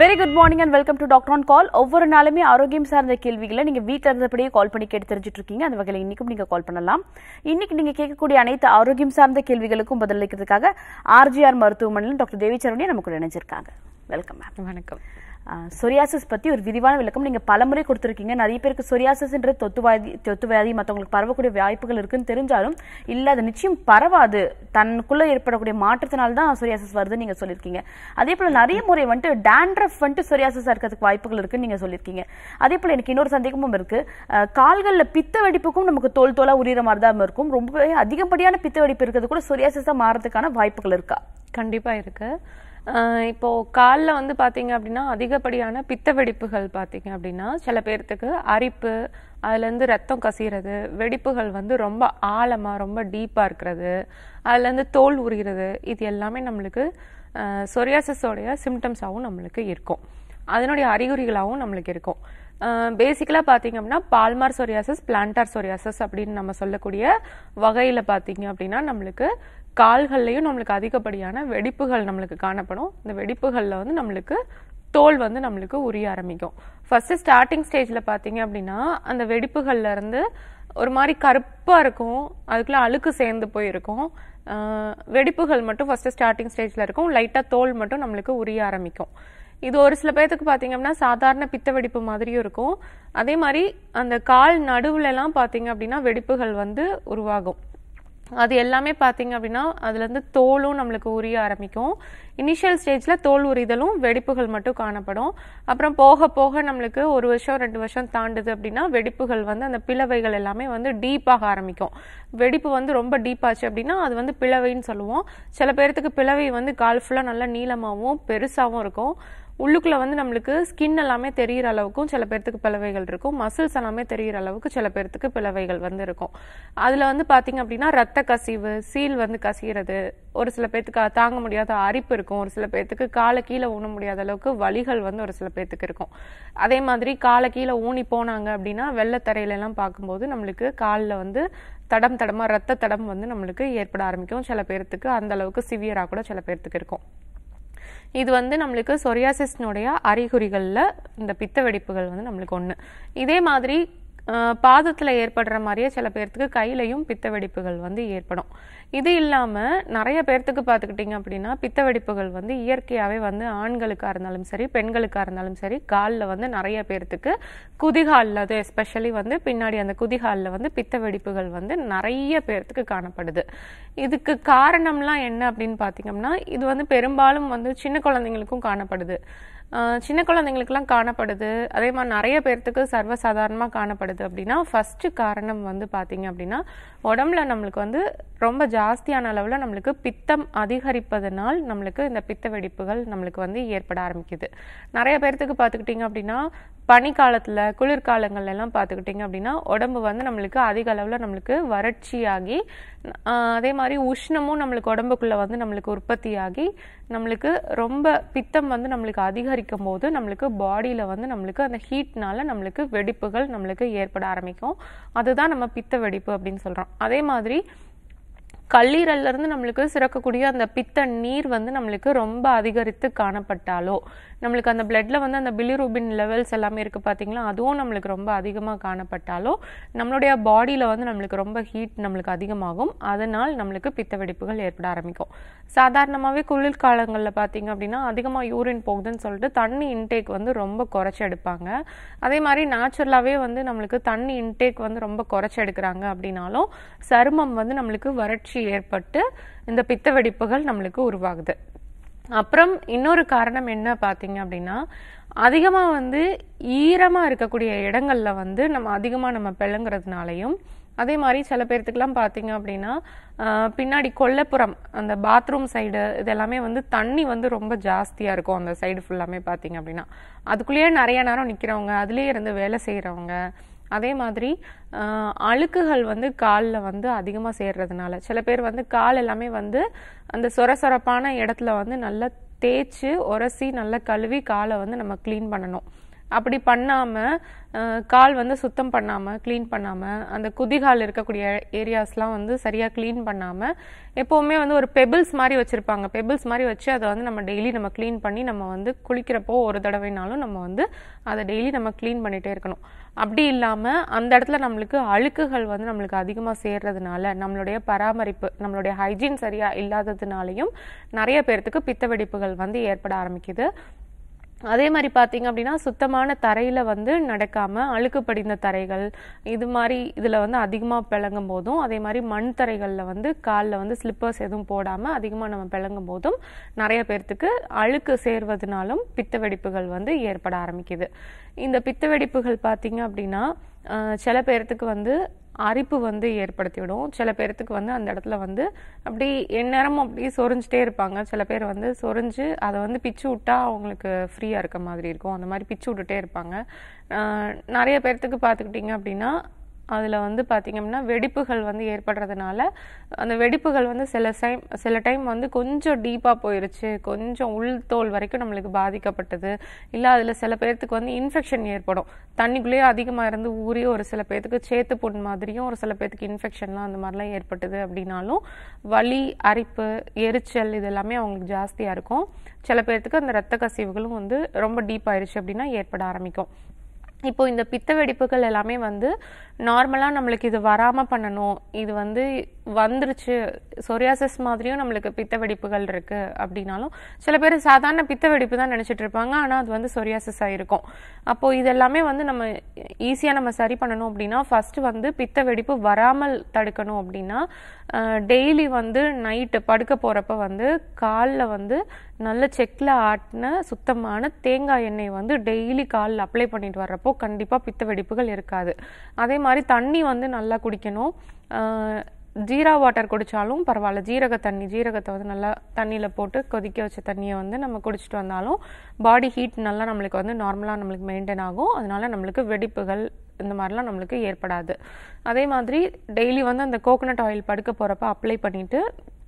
Very good morning and welcome to doctor on call ஒவ்வொரு நாளுமே ஆரோக்கியம் சார்ந்த கேள்விகளை நீங்க வீட்டில் இருந்தபடியே கால் பண்ணி கேட்டு தெரிஞ்சுட்டு இருக்கீங்க அந்த வகையில் இன்னைக்கும் நீங்க கால் பண்ணலாம் இன்னைக்கு நீங்க கேட்கக்கூடிய அனைத்து ஆரோக்கியம் சார்ந்த கேள்விகளுக்கும் பதிலளிக்கிறதுக்காக ஆர்ஜிஆர் மருத்துவமனையில் டாக்டர் தேவி சரவணி நமக்கு இணைஞ்சிருக்காங்க வெல்கம் மேம் வணக்கம் சொரியாசிஸ் பத்தி ஒரு விரிவான விளக்கம் நீங்க பலமுறை கொடுத்துருக்கீங்க நிறைய பேருக்கு சொரியாசிஸ்ன்றது தொத்துவாதி தொத்துவியாதி மற்றவங்களுக்கு பரவக்கூடிய வாய்ப்புகள் இருக்குன்னு தெரிஞ்சாலும் இல்ல அது நிச்சயம் பரவாது தனக்குள்ள ஏற்படக்கூடிய மாற்றத்தினால தான் சொரியாசிஸ் வருதுன்னு நீங்க சொல்லியிருக்கீங்க அதே போல நிறைய முறை வந்துட்டு டேண்ட்ரஃப் வந்துட்டு சொரியாசிஸ் இருக்கிறதுக்கு வாய்ப்புகள் இருக்குன்னு நீங்க சொல்லியிருக்கீங்க அதே போல எனக்கு இன்னொரு சந்தேகமும் இருக்கு அஹ், கால்கள்ல பித்த வெடிப்புக்கும் நமக்கு தோல் தோலா உரியிற மாதிரி தான் இருக்கும் ரொம்பவே அதிகப்படியான பித்த வெடிப்பு இருக்கிறது கூட சொரியாசிஸா மாறதுக்கான வாய்ப்புகள் இருக்கா கண்டிப்பா இருக்கு ஆஹ் இப்போ காலில் வந்து பாத்தீங்க அப்படின்னா அதிகப்படியான பித்த வெடிப்புகள் பாத்தீங்க அப்படின்னா சில பேர்த்துக்கு அரிப்பு அதுல இருந்து ரத்தம் கசிகிறது வெடிப்புகள் வந்து ரொம்ப ஆழமா ரொம்ப டீப்பா இருக்கிறது அதுல இருந்து தோல் உரிகிறது இது எல்லாமே நம்மளுக்கு சொரியாசிஸோடைய சிம்டம்ஸாகவும் நம்மளுக்கு இருக்கும் அதனுடைய அறிகுறிகளாகவும் நம்மளுக்கு இருக்கும் பேசிக்கலாக பார்த்தீங்க அப்படின்னா பால்மார் சொரியாசஸ் பிளான்டார் சொரியாசஸ் அப்படின்னு நம்ம சொல்லக்கூடிய வகையில் பார்த்தீங்க அப்படின்னா நம்மளுக்கு கால்கள்லையும் நம்மளுக்கு அதிகப்படியான வெடிப்புகள் நம்மளுக்கு காணப்படும் இந்த வெடிப்புகளில் வந்து நம்மளுக்கு தோல் வந்து நம்மளுக்கு உரிய ஆரம்பிக்கும் ஃபர்ஸ்ட் ஸ்டார்டிங் ஸ்டேஜில் பார்த்தீங்க அப்படின்னா அந்த வெடிப்புகள்ல இருந்து ஒரு மாதிரி கருப்பா இருக்கும் அதுக்குள்ள அழுக்கு சேர்ந்து போயிருக்கும் ஆஹ் வெடிப்புகள் மட்டும் ஃபர்ஸ்ட் ஸ்டார்டிங் ஸ்டேஜ்ல இருக்கும் லைட்டா தோல் மட்டும் நம்மளுக்கு உரிய ஆரம்பிக்கும் இது ஒரு சில பேர்த்துக்கு பாத்தீங்க அப்படின்னா சாதாரண பித்த வெடிப்பு மாதிரியும் இருக்கும் அதே மாதிரி அந்த கால் நடுவுல எல்லாம் பாத்தீங்க அப்படின்னா வெடிப்புகள் வந்து உருவாகும் அது எல்லாமே பாத்தீங்க அப்படின்னா அதுல இருந்து தோலும் நம்மளுக்கு உரிய ஆரம்பிக்கும் இனிஷியல் ஸ்டேஜ்ல தோல் உரிதலும் வெடிப்புகள் மட்டும் காணப்படும் அப்புறம் போக போக நம்மளுக்கு ஒரு வருஷம் ரெண்டு வருஷம் தாண்டுது அப்படின்னா வெடிப்புகள் வந்து அந்த பிளவைகள் எல்லாமே வந்து டீப்பாக ஆரம்பிக்கும் வெடிப்பு வந்து ரொம்ப டீப்பாச்சு அப்படின்னா அது வந்து பிளவைன்னு சொல்லுவோம் சில பேர்த்துக்கு பிளவை வந்து கால் ஃபுல்லா நல்லா நீளமாகவும் பெருசாவும் இருக்கும் உள்ளுக்குள்ள வந்து நம்மளுக்கு ஸ்கின் எல்லாமே தெரியிற அளவுக்கும் சில பேர்த்துக்கு பிளவைகள் இருக்கும் மசில்ஸ் எல்லாமே தெரியிற அளவுக்கு சில பேர்த்துக்கு பிளவைகள் வந்து இருக்கும் அதுல வந்து பாத்தீங்க அப்படின்னா ரத்த கசிவு சீல் வந்து கசிகிறது ஒரு சில பேர்த்துக்கு அது தாங்க முடியாத அரிப்பு இருக்கும் ஒரு சில பேர்த்துக்கு காலை கீழே ஊன முடியாத அளவுக்கு வலிகள் வந்து ஒரு சில பேர்த்துக்கு இருக்கும் அதே மாதிரி காலை கீழே ஊனி போனாங்க அப்படின்னா வெள்ளத்தரையில எல்லாம் பார்க்கும்போது நம்மளுக்கு காலில் வந்து தடம் தடமா ரத்த தடம் வந்து நம்மளுக்கு ஏற்பட ஆரம்பிக்கும் சில பேர்த்துக்கு அந்த அளவுக்கு சிவியரா கூட சில பேர்த்துக்கு இருக்கும் இது வந்து நம்மளுக்கு சொரியாசிஸ்னுடைய அறிகுறிகளில் இந்த பித்த வெடிப்புகள் வந்து நம்மளுக்கு ஒன்று இதே மாதிரி அஹ், பாதத்துல ஏற்படுற மாதிரியே சில பேர்த்துக்கு கையிலையும் பித்த வெடிப்புகள் வந்து ஏற்படும் இது இல்லாம நிறைய பேர்த்துக்கு பார்த்துக்கிட்டிங்க அப்படின்னா பித்த வெடிப்புகள் வந்து இயற்கையாவே வந்து ஆண்களுக்கா இருந்தாலும் சரி பெண்களுக்கா இருந்தாலும் சரி காலில் வந்து நிறைய பேர்த்துக்கு குதிகாலில் அது எஸ்பெஷலி வந்து பின்னாடி அந்த குதிகாலில் வந்து பித்த வெடிப்புகள் வந்து நிறைய பேர்த்துக்கு காணப்படுது இதுக்கு காரணம்லாம் என்ன அப்படின்னு பார்த்தீங்கன்னா இது வந்து பெரும்பாலும் வந்து சின்ன குழந்தைங்களுக்கும் காணப்படுது ஆஹ் சின்ன குழந்தைங்களுக்குலாம் காணப்படுது அதே மாதிரி நிறைய பேர்த்துக்கு சர்வசாதாரணமாக காணப்படுது அப்படின்னா ஃபர்ஸ்ட் காரணம் வந்து பார்த்தீங்க அப்படின்னா உடம்புல நம்மளுக்கு வந்து ரொம்ப ஜாஸ்தியான அளவில் நம்மளுக்கு பித்தம் அதிகரிப்பதனால் நம்மளுக்கு இந்த பித்த வெடிப்புகள் நம்மளுக்கு வந்து ஏற்பட ஆரம்பிக்குது நிறைய பேர்த்துக்கு பார்த்துக்கிட்டிங்க அப்படின்னா பனிக்காலத்தில் குளிர்காலங்கள்ல எல்லாம் பார்த்துக்கிட்டிங்க அப்படின்னா உடம்பு வந்து நம்மளுக்கு அதிக அளவில் நம்மளுக்கு வறட்சியாகி ஆஹ் அதே மாதிரி உஷ்ணமும் நம்மளுக்கு உடம்புக்குள்ள வந்து நம்மளுக்கு உற்பத்தியாகி நம்மளுக்கு ரொம்ப பித்தம் வந்து நம்மளுக்கு அதிகரிக்கும் போது நம்மளுக்கு பாடியில வந்து நம்மளுக்கு அந்த ஹீட்னால நம்மளுக்கு வெடிப்புகள் நம்மளுக்கு ஏற்பட ஆரம்பிக்கும் அதுதான் நம்ம பித்த வெடிப்பு அப்படின்னு சொல்றோம் அதே மாதிரி கல்லீரல்ல இருந்து நம்மளுக்கு சுரக்கக்கூடிய அந்த பித்த நீர் வந்து நம்மளுக்கு ரொம்ப அதிகரித்து காணப்பட்டாலோ நம்மளுக்கு அந்த பிளட்ல வந்து அந்த பிலிரூபின் லெவல்ஸ் எல்லாமே இருக்கு பாத்தீங்களா அதுவும் நம்மளுக்கு ரொம்ப அதிகமாக காணப்பட்டாலோ நம்மளுடைய பாடியில வந்து நம்மளுக்கு ரொம்ப ஹீட் நம்மளுக்கு அதிகமாகும் அதனால் நம்மளுக்கு பித்த வெடிப்புகள் ஏற்பட ஆரம்பிக்கும் சாதாரணமாகவே குளிர்காலங்களில் பார்த்தீங்க அப்படின்னா அதிகமாக யூரின் போகுதுன்னு சொல்லிட்டு தண்ணி இன்டேக் வந்து ரொம்ப குறைச்சி எடுப்பாங்க அதே மாதிரி நேச்சுரலாகவே வந்து நம்மளுக்கு தண்ணி இன்டேக் வந்து ரொம்ப குறைச்சி எடுக்கிறாங்க அப்படின்னாலும் சருமம் வந்து நம்மளுக்கு வறட்சி ஏற்பட்டு இந்த பித்த வெடிப்புகள் நம்மளுக்கு உருவாகுது அப்புறம் இன்னொரு காரணம் என்ன பார்த்தீங்க அப்படின்னா அதிகமாக வந்து ஈரமாக இருக்கக்கூடிய இடங்கள்ல வந்து நம்ம அதிகமாக நம்ம பிளங்குறதுனாலையும் அதே மாதிரி சில பேர்த்துக்கெல்லாம் பார்த்தீங்க அப்படின்னா ஆஹ், பின்னாடி கொல்லைப்புறம் அந்த பாத்ரூம் சைடு இதெல்லாமே வந்து தண்ணி வந்து ரொம்ப ஜாஸ்தியாக இருக்கும் அந்த சைடு ஃபுல்லாமே பார்த்தீங்க அப்படின்னா அதுக்குள்ளேயே நிறைய நேரம் நிற்கிறவங்க அதுலேயே இருந்து வேலை செய்கிறவங்க அதே மாதிரி ஆஹ், அழுக்குகள் வந்து காலில் வந்து அதிகமாக சேர்றதுனால சில பேர் வந்து கால் எல்லாமே வந்து அந்த சொர சொரப்பான இடத்துல வந்து நல்லா தேய்ச்சி உரசி நல்லா கழுவி காலை வந்து நம்ம க்ளீன் பண்ணணும் அப்படி பண்ணாமல் கால் வந்து சுத்தம் பண்ணாமல் க்ளீன் பண்ணாமல் அந்த குதிகால் இருக்கக்கூடிய ஏரியாஸ்லாம் வந்து சரியாக க்ளீன் பண்ணாமல் எப்போவுமே வந்து ஒரு பெபிள்ஸ் மாதிரி வச்சுருப்பாங்க பெபிள்ஸ் மாதிரி வச்சு அதை வந்து நம்ம டெய்லி நம்ம க்ளீன் பண்ணி நம்ம வந்து குளிக்கிறப்போ ஒரு தடவைனாலும் நம்ம வந்து அதை டெய்லி நம்ம க்ளீன் பண்ணிகிட்டே இருக்கணும் அப்படி இல்லாமல் அந்த இடத்துல நம்மளுக்கு அழுக்குகள் வந்து நம்மளுக்கு அதிகமாக சேர்றதுனால நம்மளுடைய பராமரிப்பு நம்மளுடைய ஹைஜீன் சரியாக இல்லாததுனாலையும் நிறைய பேர்த்துக்கு பித்த வெடிப்புகள் வந்து ஏற்பட ஆரம்பிக்குது அதே மாதிரி பார்த்தீங்க அப்படின்னா சுத்தமான தரையில் வந்து நடக்காமல் அழுக்கு படிந்த தரைகள் இது மாதிரி இதில் வந்து அதிகமாக பிளங்கும் போதும் அதே மாதிரி மண் தரைகளில் வந்து காலில் வந்து ஸ்லிப்பர்ஸ் எதுவும் போடாமல் அதிகமாக நம்ம பிளங்கும் போதும் நிறைய பேர்த்துக்கு அழுக்கு சேர்வதனாலும் பித்த வெடிப்புகள் வந்து ஏற்பட ஆரம்பிக்குது இந்த பித்த வெடிப்புகள் பார்த்தீங்க அப்படின்னா அஹ், சில பேர்த்துக்கு வந்து அரிப்பு வந்து ஏற்படுத்தி விடும் சில பேர்த்துக்கு வந்து அந்த இடத்துல வந்து அப்படி எந்நேரமும் அப்படியே சொரிஞ்சிட்டே இருப்பாங்க சில பேர் வந்து சொரிஞ்சு அதை வந்து பிச்சு விட்டா அவங்களுக்கு ஃப்ரீயாக இருக்க மாதிரி இருக்கும் அந்த மாதிரி பிச்சு விட்டுட்டே இருப்பாங்க ஆஹ் நிறைய பேர்த்துக்கு பார்த்துக்கிட்டிங்க அப்படின்னா அதில் வந்து பார்த்திங்க அப்படின்னா வெடிப்புகள் வந்து ஏற்படுறதுனால அந்த வெடிப்புகள் வந்து சில டைம் சில டைம் வந்து கொஞ்சம் டீப்பாக போயிருச்சு கொஞ்சம் உள் தோல் வரைக்கும் நம்மளுக்கு பாதிக்கப்பட்டது இல்லை அதில் சில பேர்த்துக்கு வந்து இன்ஃபெக்ஷன் ஏற்படும் தண்ணிக்குள்ளேயே அதிகமாக இருந்து ஊறி ஒரு சில பேர்த்துக்கு சேத்து புண் மாதிரியும் ஒரு சில பேர்த்துக்கு இன்ஃபெக்ஷன்லாம் அந்த மாதிரிலாம் ஏற்பட்டது அப்படின்னாலும் வலி அரிப்பு எரிச்சல் இது எல்லாமே அவங்களுக்கு ஜாஸ்தியாக இருக்கும் சில பேர்த்துக்கு அந்த ரத்த கசிவுகளும் வந்து ரொம்ப டீப் ஆயிருச்சு அப்படின்னா ஏற்பட ஆரம்பிக்கும் இப்போ இந்த பித்த வெடிப்புகள் எல்லாமே வந்து நார்மலாக நம்மளுக்கு இது வராமல் பண்ணணும் இது வந்து வந்துருச்சு சொரியாசிஸ் மாதிரியும் நம்மளுக்கு பித்த வெடிப்புகள் இருக்கு அப்படின்னாலும் சில பேர் சாதாரண பித்த வெடிப்பு தான் நினைச்சிட்டு இருப்பாங்க ஆனால் அது வந்து சொரியாசிஸ் இருக்கும் அப்போ இதெல்லாமே வந்து நம்ம ஈஸியாக நம்ம சரி பண்ணணும் அப்படின்னா ஃபர்ஸ்ட் வந்து பித்த வெடிப்பு வராமல் தடுக்கணும் அப்படின்னா டெய்லி வந்து நைட்டு படுக்க போறப்ப வந்து காலில் வந்து நல்ல செக்கில் ஆட்டின சுத்தமான தேங்காய் எண்ணெய் வந்து டெய்லி காலில் அப்ளை பண்ணிட்டு வர்றப்போ கண்டிப்பாக பித்த வெடிப்புகள் இருக்காது அதே மாதிரி தண்ணி வந்து நல்லா குடிக்கணும் ஆஹ் ஜீரா வாட்டர் குடித்தாலும் பரவாயில்ல ஜீரக தண்ணி ஜீரகத்தை வந்து நல்லா தண்ணியில் போட்டு கொதிக்க வச்ச தண்ணியை வந்து நம்ம குடிச்சிட்டு வந்தாலும் பாடி ஹீட் நல்லா நம்மளுக்கு வந்து நார்மலாக நம்மளுக்கு மெயின்டைன் ஆகும் அதனால நம்மளுக்கு வெடிப்புகள் இந்த மாதிரிலாம் நம்மளுக்கு ஏற்படாது அதே மாதிரி டெய்லி வந்து அந்த கோகனட் ஆயில் படுக்க போகிறப்ப அப்ளை பண்ணிவிட்டு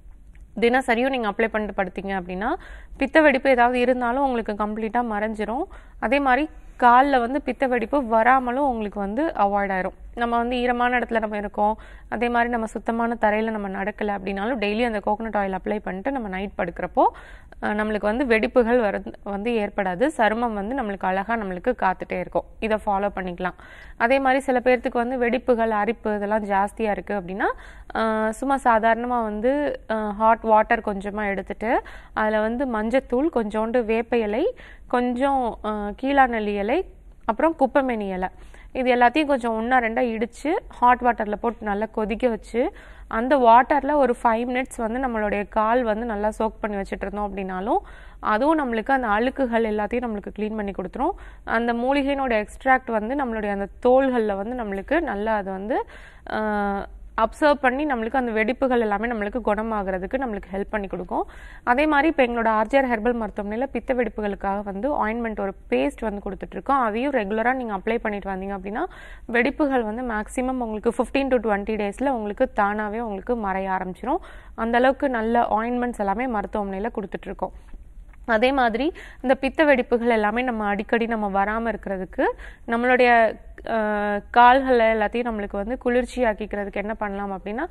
தினசரியும் நீங்கள் அப்ளை பண்ணிட்டு படுத்தீங்க அப்படின்னா பித்த வெடிப்பு ஏதாவது இருந்தாலும் உங்களுக்கு கம்ப்ளீட்டாக மறைஞ்சிரும் அதே மாதிரி காலில் வந்து பித்த வெடிப்பு வராமலும் உங்களுக்கு வந்து அவாய்ட் ஆயிரும் நம்ம வந்து ஈரமான இடத்துல நம்ம இருக்கோம் அதே மாதிரி நம்ம சுத்தமான தரையில் நம்ம நடக்கலை அப்படின்னாலும் டெய்லி அந்த கோகனட் ஆயில் அப்ளை பண்ணிட்டு நம்ம நைட் படுக்கிறப்போ அஹ், நம்மளுக்கு வந்து வெடிப்புகள் வர வந்து ஏற்படாது சருமம் வந்து நம்மளுக்கு அழகாக நம்மளுக்கு காத்துட்டே இருக்கும் இதை ஃபாலோ பண்ணிக்கலாம் அதே மாதிரி சில பேர்த்துக்கு வந்து வெடிப்புகள் அரிப்பு இதெல்லாம் ஜாஸ்தியாக இருக்குது அப்படின்னா அஹ், சும்மா சாதாரணமாக வந்து ஹாட் வாட்டர் கொஞ்சமாக எடுத்துட்டு அதில் வந்து மஞ்சத்தூள் கொஞ்சோண்டு வேப்ப இலை கொஞ்சம் அஹ், கீழாநெல்லி இலை அப்புறம் குப்பைமேனி இலை இது எல்லாத்தையும் கொஞ்சம் ஒன்றா ரெண்டாக இடித்து ஹாட் வாட்டரில் போட்டு நல்லா கொதிக்க வச்சு அந்த வாட்டரில் ஒரு ஃபைவ் மினிட்ஸ் வந்து நம்மளுடைய கால் வந்து நல்லா சோக் பண்ணி வச்சுட்டு இருந்தோம் அப்படின்னாலும் அதுவும் நம்மளுக்கு அந்த அழுக்குகள் எல்லாத்தையும் நம்மளுக்கு க்ளீன் பண்ணி கொடுத்துரும் அந்த மூலிகையினோட எக்ஸ்ட்ராக்ட் வந்து நம்மளுடைய அந்த தோள்களில் வந்து நம்மளுக்கு நல்லா அது வந்து அப்சர்வ் பண்ணி நம்மளுக்கு அந்த வெடிப்புகள் எல்லாமே நம்மளுக்கு குணமாகறதுக்கு நம்மளுக்கு ஹெல்ப் பண்ணி கொடுக்கும் அதே மாதிரி இப்போ எங்களோட ஆர்ஜிஆர் ஹெர்பல் மருத்துவமனையில் பித்த வெடிப்புகளுக்காக வந்து ஆயின்மெண்ட் ஒரு பேஸ்ட் வந்து கொடுத்துட்ருக்கோம் அதையும் ரெகுலராக நீங்கள் அப்ளை பண்ணிட்டு வந்தீங்க அப்படின்னா வெடிப்புகள் வந்து மேக்ஸிமம் உங்களுக்கு ஃபிஃப்டீன் டு டுவெண்ட்டி டேஸில் உங்களுக்கு தானாகவே உங்களுக்கு மறைய ஆரம்பிச்சிரும் அந்த அளவுக்கு நல்ல ஆயின்மெண்ட்ஸ் எல்லாமே மருத்துவமனையில் கொடுத்துட்ருக்கோம் அதே மாதிரி இந்த பித்த வெடிப்புகள் எல்லாமே நம்ம அடிக்கடி நம்ம வராமல் இருக்கிறதுக்கு நம்மளுடைய அஹ், கால்களை எல்லாத்தையும் நம்மளுக்கு வந்து குளிர்ச்சியாக்கிக்கிறதுக்கு என்ன பண்ணலாம் அப்படின்னா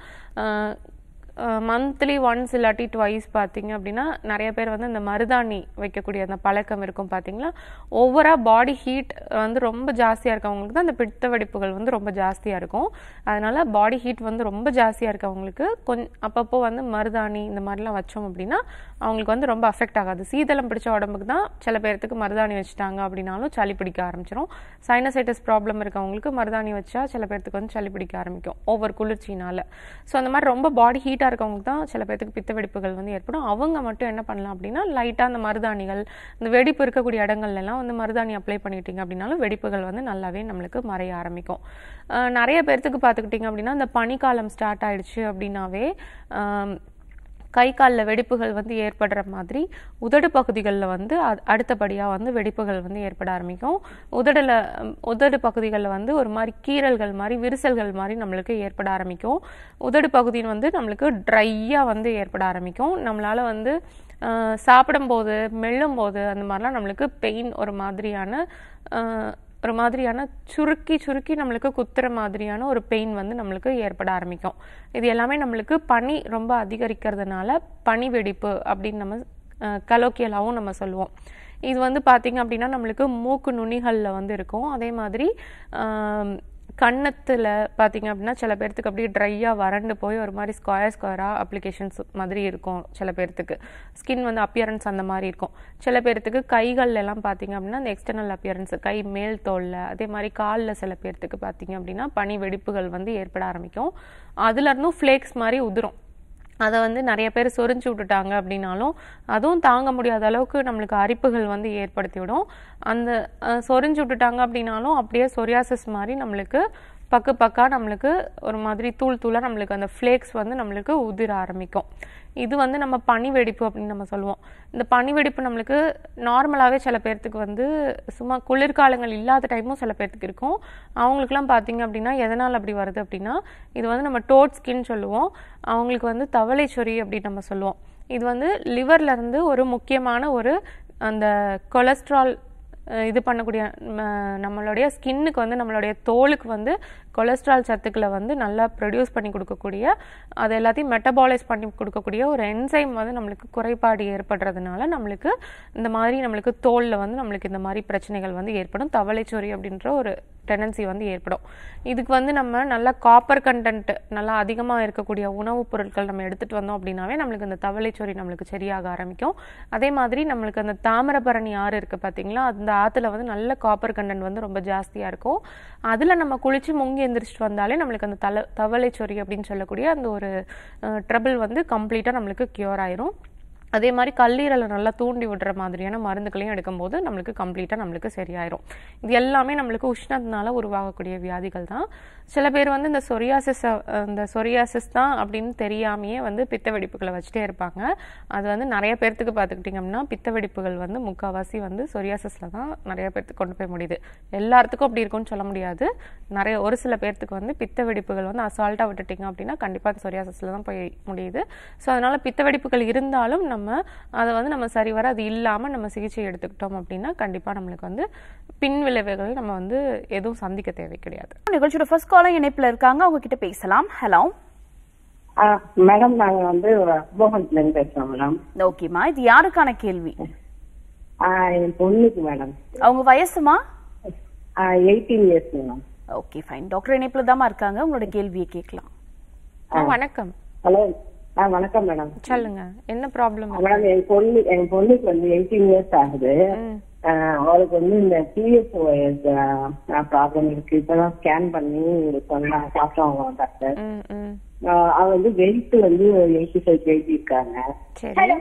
மந்த்லி ஒன்ஸ் இல்லாட்டி ட்வைஸ் பார்த்தீங்க அப்படின்னா நிறைய பேர் வந்து இந்த மருதாணி வைக்கக்கூடிய அந்த பழக்கம் இருக்கும் பார்த்தீங்களா ஓவராக பாடி ஹீட் வந்து ரொம்ப ஜாஸ்தியாக இருக்கவங்களுக்கு தான் அந்த பித்த வெடிப்புகள் வந்து ரொம்ப ஜாஸ்தியாக இருக்கும் அதனால பாடி ஹீட் வந்து ரொம்ப ஜாஸ்தியாக இருக்கவங்களுக்கு கொஞ்சம் அப்பப்போ வந்து மருதாணி இந்த மாதிரிலாம் வச்சோம் அப்படின்னா அவங்களுக்கு வந்து ரொம்ப அஃபெக்ட் ஆகாது சீதளம் பிடிச்ச உடம்புக்கு தான் சில பேர்த்துக்கு மருதாணி வச்சுட்டாங்க அப்படின்னாலும் சளி பிடிக்க ஆரம்பிச்சிரும் சைனசைட்டிஸ் ப்ராப்ளம் இருக்கவங்களுக்கு மருதாணி வச்சா சில பேர்த்துக்கு வந்து சளி பிடிக்க ஆரம்பிக்கும் ஓவர் குளிர்ச்சினால ஸோ அந்த மாதிரி ரொம்ப பாடி ஹீட்டாக இருக்கவங்களுக்கு தான் சில பேர்த்துக்கு பித்த வெடிப்புகள் வந்து ஏற்படும் அவங்க மட்டும் என்ன பண்ணலாம் அப்படின்னா லைட்டாக அந்த மருதாணிகள் இந்த வெடிப்பு இருக்கக்கூடிய இடங்கள்ல எல்லாம் வந்து மருதாணி அப்ளை பண்ணிட்டீங்க அப்படின்னாலும் வெடிப்புகள் வந்து நல்லாவே நம்மளுக்கு மறைய ஆரம்பிக்கும் அஹ் நிறைய பேர்த்துக்கு பார்த்துக்கிட்டிங்க அப்படின்னா இந்த பனிக்காலம் ஸ்டார்ட் ஆயிடுச்சு அப்படின்னாவே ஆம், கை காலில் வெடிப்புகள் வந்து ஏற்படுற மாதிரி உதடு பகுதிகளில் வந்து அ- அடுத்தபடியாக வந்து வெடிப்புகள் வந்து ஏற்பட ஆரம்பிக்கும் உதடுல ம், உதடு பகுதிகளில் வந்து ஒரு மாதிரி கீறல்கள் மாதிரி விரிசல்கள் மாதிரி நம்மளுக்கு ஏற்பட ஆரம்பிக்கும் உதடு பகுதியின் வந்து நம்மளுக்கு ட்ரையாக வந்து ஏற்பட ஆரம்பிக்கும் நம்மளால வந்து ஆஹ், சாப்பிடும்போது மெல்லும்போது அந்த மாதிரிலாம் நம்மளுக்கு பெயின் ஒரு மாதிரியான ஆஹ், ஒரு மாதிரியான சுருக்கி சுருக்கி நம்மளுக்கு குத்துற மாதிரியான ஒரு பெயின் வந்து நம்மளுக்கு ஏற்பட ஆரம்பிக்கும் இது எல்லாமே நம்மளுக்கு பனி ரொம்ப அதிகரிக்கிறதுனால பனி வெடிப்பு அப்படின்னு நம்ம கலோக்கியலாகவும் நம்ம சொல்லுவோம் இது வந்து பார்த்தீங்க அப்படின்னா நம்மளுக்கு மூக்கு நுனிகளில் வந்து இருக்கும் அதே மாதிரி ஆம், கன்னத்தில் பார்த்தீங்க அப்படின்னா சில பேர்த்துக்கு அப்படியே ட்ரையாக வறண்டு போய் ஒரு மாதிரி ஸ்கொயர் ஸ்கொயராக அப்ளிகேஷன்ஸ் மாதிரி இருக்கும் சில பேர்த்துக்கு ஸ்கின் வந்து அப்பியரன்ஸ் அந்த மாதிரி இருக்கும் சில பேர்த்துக்கு கைகள்ல எல்லாம் பார்த்தீங்க அப்படின்னா அந்த எக்ஸ்டர்னல் அப்பியரன்ஸ் கை மேல் தோலில் அதே மாதிரி காலில் சில பேர்த்துக்கு பார்த்தீங்க அப்படின்னா பனி வெடிப்புகள் வந்து ஏற்பட ஆரம்பிக்கும் அதுல இருந்தும் ஃப்ளேக்ஸ் மாதிரி உதிரும் அதை வந்து நிறைய பேர் சொரிஞ்சு விட்டுட்டாங்க அப்படின்னாலும் அதுவும் தாங்க முடியாத அளவுக்கு நம்மளுக்கு அரிப்புகள் வந்து ஏற்படுத்தி விடும் அந்த அஹ், சொரிஞ்சு விட்டுட்டாங்க அப்படின்னாலும் அப்படியே சொரியாசிஸ் மாதிரி நம்மளுக்கு பக்கு பக்கா நம்மளுக்கு ஒரு மாதிரி தூள் தூளாக நம்மளுக்கு அந்த ஃப்ளேக்ஸ் வந்து நம்மளுக்கு உதிர ஆரம்பிக்கும் இது வந்து நம்ம பனி வெடிப்பு அப்படின்னு நம்ம சொல்லுவோம் இந்த பனி வெடிப்பு நம்மளுக்கு நார்மலாகவே சில பேர்த்துக்கு வந்து சும்மா குளிர்காலங்கள் இல்லாத டைமும் சில பேர்த்துக்கு இருக்கும் அவங்களுக்குலாம் பார்த்தீங்க அப்படின்னா எதனால் அப்படி வருது அப்படின்னா இது வந்து நம்ம டோட் ஸ்கின் சொல்லுவோம் அவங்களுக்கு வந்து தவளை சொறி அப்படின்னு நம்ம சொல்லுவோம் இது வந்து liverல இருந்து ஒரு முக்கியமான ஒரு அந்த கொலஸ்ட்ரால் அஹ் இது பண்ணக்கூடிய ம, நம்மளுடைய ஸ்கின்னுக்கு வந்து நம்மளுடைய தோலுக்கு வந்து கொலஸ்ட்ரால் சத்துக்களை வந்து நல்லா ப்ரொடியூஸ் பண்ணி கொடுக்கக்கூடிய அது எல்லாத்தையும் மெட்டபாலைஸ் பண்ணி கொடுக்கக்கூடிய ஒரு என்சைம் வந்து நம்மளுக்கு குறைபாடு ஏற்படுறதுனால நம்மளுக்கு இந்த மாதிரி நம்மளுக்கு தோலில் வந்து நம்மளுக்கு இந்த மாதிரி பிரச்சனைகள் வந்து ஏற்படும் தவளைச்சொறி அப்படின்ற ஒரு டெண்டன்சி வந்து ஏற்படும் இதுக்கு வந்து நம்ம நல்லா காப்பர் கண்டென்ட் நல்லா அதிகமாக இருக்கக்கூடிய உணவுப் பொருட்கள் நம்ம எடுத்துட்டு வந்தோம் அப்படின்னாவே நம்மளுக்கு இந்த தவளைச்சொறி நம்மளுக்கு சரியாக ஆரம்பிக்கும் அதே மாதிரி நம்மளுக்கு அந்த தாமிரபரணி ஆறு இருக்கு பார்த்தீங்களா அந்த ஆற்றுல வந்து நல்ல காப்பர் கண்டென்ட் வந்து ரொம்ப ஜாஸ்தியாக இருக்கும் அதில் நம்ம குளிச்சு முங்கி எந்திரிச்சிட்டு வந்தாலே நம்மளுக்கு அந்த தலை தவளைச்சொறி அப்படின்னு சொல்லக்கூடிய அந்த ஒரு ட்ரபிள் வந்து கம்ப்ளீட்டாக நம்மளுக்கு க்யூர் ஆயிரும் அதே மாதிரி கல்லீரலை நல்லா தூண்டி விடுற மாதிரியான மருந்துகளையும் எடுக்கும்போது நம்மளுக்கு கம்ப்ளீட்டாக நம்மளுக்கு சரியாயிரும் இது எல்லாமே நம்மளுக்கு உஷ்ணத்தினால உருவாகக்கூடிய வியாதிகள் தான் சில பேர் வந்து இந்த சொரியாசிஸ் இந்த சொரியாசிஸ் தான் அப்படின்னு தெரியாமையே வந்து பித்த வெடிப்புகளை வச்சுட்டே இருப்பாங்க அது வந்து நிறைய பேர்த்துக்கு பார்த்துக்கிட்டிங்க அப்படின்னா பித்த வெடிப்புகள் வந்து முக்கால்வாசி வந்து சொரியாசிஸில் தான் நிறைய பேர்த்துக்கு கொண்டு போய் முடியுது எல்லாத்துக்கும் அப்படி இருக்கும்னு சொல்ல முடியாது நிறைய ஒரு சில பேர்த்துக்கு வந்து பித்த வெடிப்புகள் வந்து அசால்ட்டாக விட்டுட்டிங்க அப்படின்னா கண்டிப்பாக அது சொரியாசிஸில் தான் போய் முடியுது ஸோ அதனால பித்த வெடிப்புகள் இருந்தாலும் நம்ம அதை வந்து நம்ம சரிவர அது இல்லாமல் நம்ம சிகிச்சை எடுத்துக்கிட்டோம் அப்படின்னா கண்டிப்பாக நம்மளுக்கு வந்து பின் விளைவுகள் நம்ம வந்து எதுவும் சந்திக்க தேவை கிடையாது நிகழ்ச்சியோட ஃபர்ஸ்ட் காலம் இணைப்புல இருக்காங்க அவங்க கிட்ட பேசலாம் ஹலோ ஆ, மேடம் நாங்க வந்து கும்பகோணத்துல இருந்து பேசுறோம் மேடம் ஓகேம்மா இது யாருக்கான கேள்வி ஆ, என் பொண்ணுக்கு மேடம் அவங்க வயசுமா eighteen years madam okay fine doctor இணைப்புல தாம்மா இருக்காங்க உங்களோட கேள்வியை கேட்கலாம் ஆ, வணக்கம் ஹலோ ஆ வணக்கம் மேடம் சொல்லுங்க என்ன ப்ராப்ளம் மேடம் என் பொண்ணு என் பொண்ணுக்கு வந்து எயிட்டீன் இயர்ஸ் ஆகுது ஆ, அவளுக்கு வந்து இந்த பிஎஸ்ஓஎஸ் ப்ராப்ளம் இருக்கு இப்பதான் ஸ்கேன் பண்ணி சொன்னாங்க பார்த்தோம் டாக்டர் ம் ம் ஆ, அவ வந்து வெயிட் வந்து எயிட்டி ஃபைவ் கேஜி இருக்காங்க சரி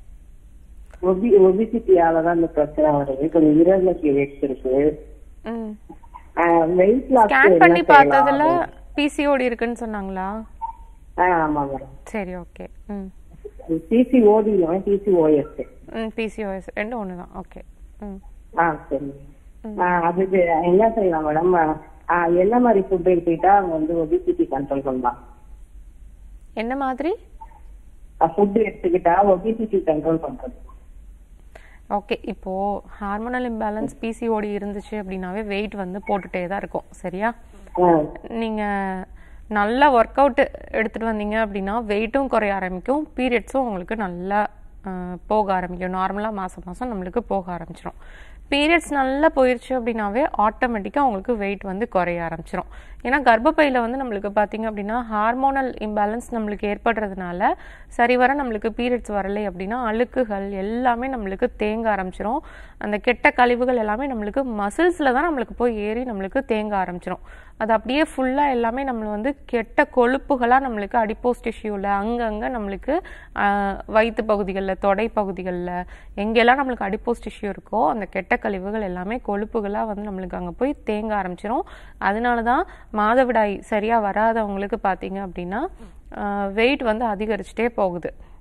ஒபி ஒபிசிட்டியால தான் இந்த பிரச்சனை வருது கொஞ்சம் இரநூத்தி வெயிட் இருக்கு ம் வெயிட் லாஸ் ஸ்கேன் பண்ணி பார்த்ததுல பிசிஓடி இருக்குன்னு சொன்னாங்களா ஆமா மேடம் சரி ஓகே ம் பிசிஓடி இல்லாம பிசிஓஎஸ் ம் பிசிஓஎஸ் ரெண்டும் ஒன்று தான் ஓகே ம் ஆ சரி ஆ, அதுக்கு என்ன செய்யலாம் மேடம் ஆ, என்ன மாதிரி ஃபுட் எடுத்துக்கிட்டா அவங்க வந்து ஒபிசிட்டி கண்ட்ரோல் பண்ணலாம் என்ன மாதிரி ஃபுட் எடுத்துக்கிட்டா ஒபிசிட்டி கண்ட்ரோல் பண்றது ஓகே இப்போ ஹார்மோனல் இம்பேலன்ஸ் பிசிஓடி இருந்துச்சு அப்படின்னாவே வெயிட் வந்து போட்டுட்டே தான் இருக்கும் சரியா ஆ, நீங்க நல்லா ஒர்க் அவுட் எடுத்துட்டு வந்தீங்க அப்படின்னா வெயிட்டும் குறைய ஆரம்பிக்கும் பீரியட்ஸும் உங்களுக்கு நல்லா அஹ், போக ஆரம்பிக்கும் நார்மலாக மாதம் மாதம் நம்மளுக்கு போக ஆரம்பிச்சிடும் பீரியட்ஸ் நல்லா போயிடுச்சு அப்படின்னாவே ஆட்டோமேட்டிக்காக உங்களுக்கு வெயிட் வந்து குறைய ஆரம்பிச்சிடும் ஏன்னா கர்ப்பப்பையில் வந்து நம்மளுக்கு பார்த்தீங்க அப்படின்னா ஹார்மோனல் இம்பேலன்ஸ் நம்மளுக்கு ஏற்படுறதுனால சரிவர நம்மளுக்கு பீரியட்ஸ் வரலை அப்படின்னா அழுக்குகள் எல்லாமே நம்மளுக்கு தேங்க ஆரம்பிச்சிரும் அந்த கெட்ட கழிவுகள் எல்லாமே நம்மளுக்கு மசில்ஸில் தான் நம்மளுக்கு போய் ஏறி நம்மளுக்கு தேங்க ஆரம்பிச்சிரும் அது அப்படியே ஃபுல்லாக எல்லாமே நம்மளை வந்து கெட்ட கொழுப்புகளாக நம்மளுக்கு அடிப்போஸ் டிஷ்யூவில் அங்கங்கே நம்மளுக்கு ஆஹ், வயிற்று பகுதிகளில் தொடை பகுதிகளில் எங்கெல்லாம் நம்மளுக்கு அடிப்போஸ் டிஷ்யூ இருக்கோ அந்த கெட்ட கழிவுகள் எல்லாமே கொழுப்புகளாக வந்து நம்மளுக்கு அங்கே போய் தேங்க ஆரம்பிச்சிரும் அதனால தான் மாதவிடாய் சரியாக வராதவங்களுக்கு பார்த்தீங்க அப்படின்னா வெயிட் வந்து அதிகரிச்சுட்டே போகுது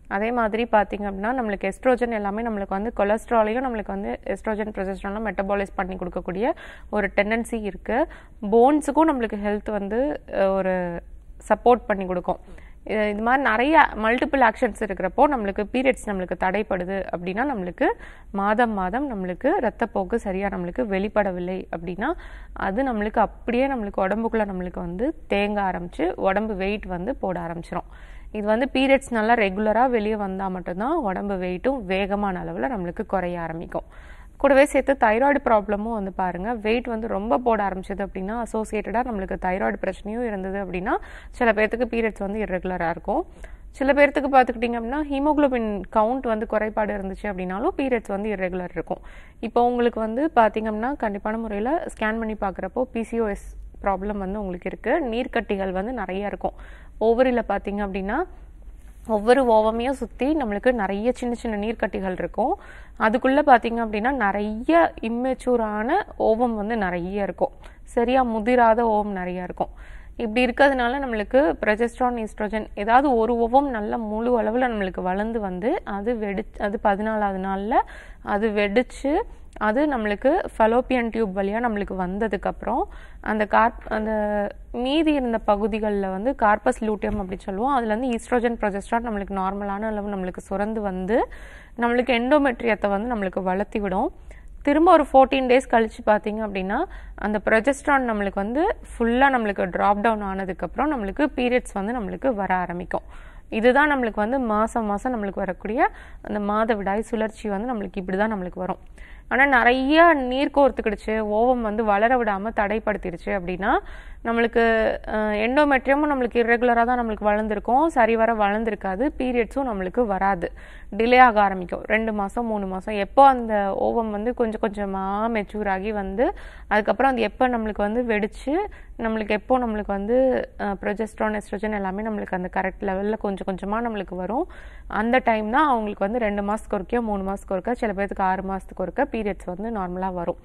அதே மாதிரி பார்த்தீங்க அப்படின்னா நம்மளுக்கு எஸ்ட்ரோஜன் எல்லாமே நம்மளுக்கு வந்து கொலஸ்ட்ராலையும் நம்மளுக்கு வந்து எஸ்ட்ரோஜன் ப்ரொஜெஸ்ட்ராலும் மெட்டபாலைஸ் பண்ணி கொடுக்கக்கூடிய ஒரு டெண்டன்சி இருக்குது போன்ஸுக்கும் நம்மளுக்கு ஹெல்த் வந்து அஹ், ஒரு சப்போர்ட் பண்ணி கொடுக்கும் இது இது மாதிரி நிறைய மல்டிபிள் ஆக்ஷன்ஸ் இருக்கிறப்போ நம்மளுக்கு பீரியட்ஸ் நம்மளுக்கு தடைப்படுது அப்படின்னா நம்மளுக்கு மாதம் மாதம் நம்மளுக்கு ரத்தப்போக்கு சரியாக நம்மளுக்கு வெளிப்படவில்லை அப்படின்னா அது நம்மளுக்கு அப்படியே நம்மளுக்கு உடம்புக்குள்ள நம்மளுக்கு வந்து தேங்க ஆரம்பிச்சு உடம்பு வெயிட் வந்து போட ஆரம்பிச்சிரும் இது வந்து பீரியட்ஸ் நல்லா ரெகுலராக வெளியே வந்தால் மட்டும்தான் உடம்பு வெயிட்டும் வேகமான அளவில் நம்மளுக்கு குறைய ஆரம்பிக்கும் கூடவே சேர்த்து தைராய்டு ப்ராப்ளமும் வந்து பாருங்க வெயிட் வந்து ரொம்ப போட ஆரம்பிச்சது அப்படின்னா அசோசியேட்டடாக நம்மளுக்கு தைராய்டு பிரச்சனையும் இருந்தது அப்படின்னா சில பேர்த்துக்கு பீரியட்ஸ் வந்து இரெகுலராக இருக்கும் சில பேர்த்துக்கு பார்த்துக்கிட்டிங்க அப்படின்னா ஹீமோகுளோபின் கவுண்ட் வந்து குறைபாடு இருந்துச்சு அப்படின்னாலும் பீரியட்ஸ் வந்து இரெகுலர் இருக்கும் இப்போ உங்களுக்கு வந்து பார்த்தீங்க அப்படின்னா கண்டிப்பான முறையில் ஸ்கேன் பண்ணி பார்க்குறப்போ பிசிஓஎஸ் ப்ராப்ளம் வந்து உங்களுக்கு இருக்குது நீர்க்கட்டிகள் வந்து நிறைய இருக்கும் ஓவரியில் பார்த்தீங்க அப்படின்னா ஒவ்வொரு ஓவமையும் சுற்றி நம்மளுக்கு நிறைய சின்ன சின்ன நீர்க்கட்டிகள் இருக்கும் அதுக்குள்ளே பார்த்தீங்க அப்படின்னா நிறைய இம்மெச்சூரான ஓவம் வந்து நிறைய இருக்கும் சரியா முதிராத ஓவம் நிறைய இருக்கும் இப்படி இருக்கிறதுனால நம்மளுக்கு ப்ரொஜெஸ்ட்ரான் ஈஸ்ட்ரோஜன் ஏதாவது ஒரு ஓவம் நல்ல முழு அளவில் நம்மளுக்கு வளர்ந்து வந்து அது வெடி அது பதினாலாவது நாளில் அது வெடிச்சு அது நம்மளுக்கு ஃபெலோப்பியன் டியூப் வழியாக நம்மளுக்கு வந்ததுக்கப்புறம் அந்த கார்ப் அந்த மீதி இருந்த பகுதிகளில் வந்து கார்பஸ் லூட்டியம் அப்படி சொல்லுவோம் அதுல இருந்து ஈஸ்ட்ரோஜன் ப்ரொஜெஸ்ட்ரான் நம்மளுக்கு நார்மலான அளவு நம்மளுக்கு சுரந்து வந்து நம்மளுக்கு எண்டோமெட்ரியத்தை வந்து நம்மளுக்கு வளர்த்தி விடும் திரும்ப ஒரு ஃபோர்டீன் டேஸ் கழிச்சு பார்த்தீங்க அப்படின்னா அந்த ப்ரொஜெஸ்ட்ரான் நம்மளுக்கு வந்து ஃபுல்லாக நம்மளுக்கு ட்ராப் டவுன் ஆனதுக்கப்புறம் நம்மளுக்கு பீரியட்ஸ் வந்து நம்மளுக்கு வர ஆரம்பிக்கும் இதுதான் நம்மளுக்கு வந்து மாதம் மாதம் நம்மளுக்கு வரக்கூடிய அந்த மாதவிடாய் சுழற்சி வந்து நம்மளுக்கு இப்படி தான் நம்மளுக்கு வரும் ஆனால் நிறைய நீர் கோர்த்துக்கிடுச்சு ஓவம் வந்து வளர விடாமல் தடைப்படுத்திடுச்சு அப்படின்னா நம்மளுக்கு எண்டோமெட்ரியமும் நம்மளுக்கு இரெகுலராக தான் நம்மளுக்கு வளர்ந்துருக்கும் சரி வர வளர்ந்துருக்காது பீரியட்ஸும் நம்மளுக்கு வராது டிலே ஆக ஆரம்பிக்கும் ரெண்டு மாதம் மூணு மாதம் எப்போ அந்த ஓவம் வந்து கொஞ்சம் கொஞ்சமாக மெச்சூர் ஆகி வந்து அதுக்கப்புறம் அது எப்போ நம்மளுக்கு வந்து வெடிச்சு நம்மளுக்கு எப்போ நம்மளுக்கு வந்து ப்ரொஜெஸ்ட்ரான் எஸ்ட்ரோஜன் எல்லாமே நம்மளுக்கு அந்த கரெக்ட் லெவலில் கொஞ்சம் கொஞ்சமாக நம்மளுக்கு வரும் அந்த டைம் தான் அவங்களுக்கு வந்து ரெண்டு மாதத்துக்கு ஒருக்கா மூணு மாதத்துக்கு ஒருக்கா சில பேர்த்துக்கு ஆறு மாதத்துக்கு ஒருக்கா பீரியட்ஸ் வந்து நார்மலாக வரும்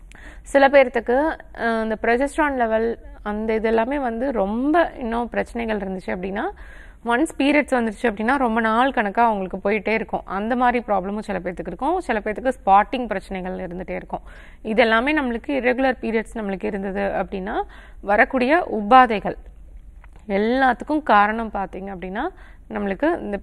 சில பேர்த்துக்கு அஹ், இந்த ப்ரொஜெஸ்ட்ரான் லெவல் அந்த இது எல்லாமே வந்து ரொம்ப இன்னும் பிரச்சனைகள் இருந்துச்சு அப்படின்னா ஒன்ஸ் பீரியட்ஸ் வந்துருச்சு அப்படின்னா ரொம்ப நாள் கணக்காக அவங்களுக்கு போயிட்டே இருக்கும் அந்த மாதிரி ப்ராப்ளமும் சில பேர்த்துக்கு இருக்கும் சில பேர்த்துக்கு ஸ்பாட்டிங் பிரச்சனைகள் இருந்துகிட்டே இருக்கும் இது எல்லாமே நம்மளுக்கு irregular பீரியட்ஸ் நம்மளுக்கு இருந்தது அப்படின்னா வரக்கூடிய உபாதைகள் எல்லாத்துக்கும் காரணம் பார்த்தீங்க அப்படின்னா நம்மளுக்கு இந்த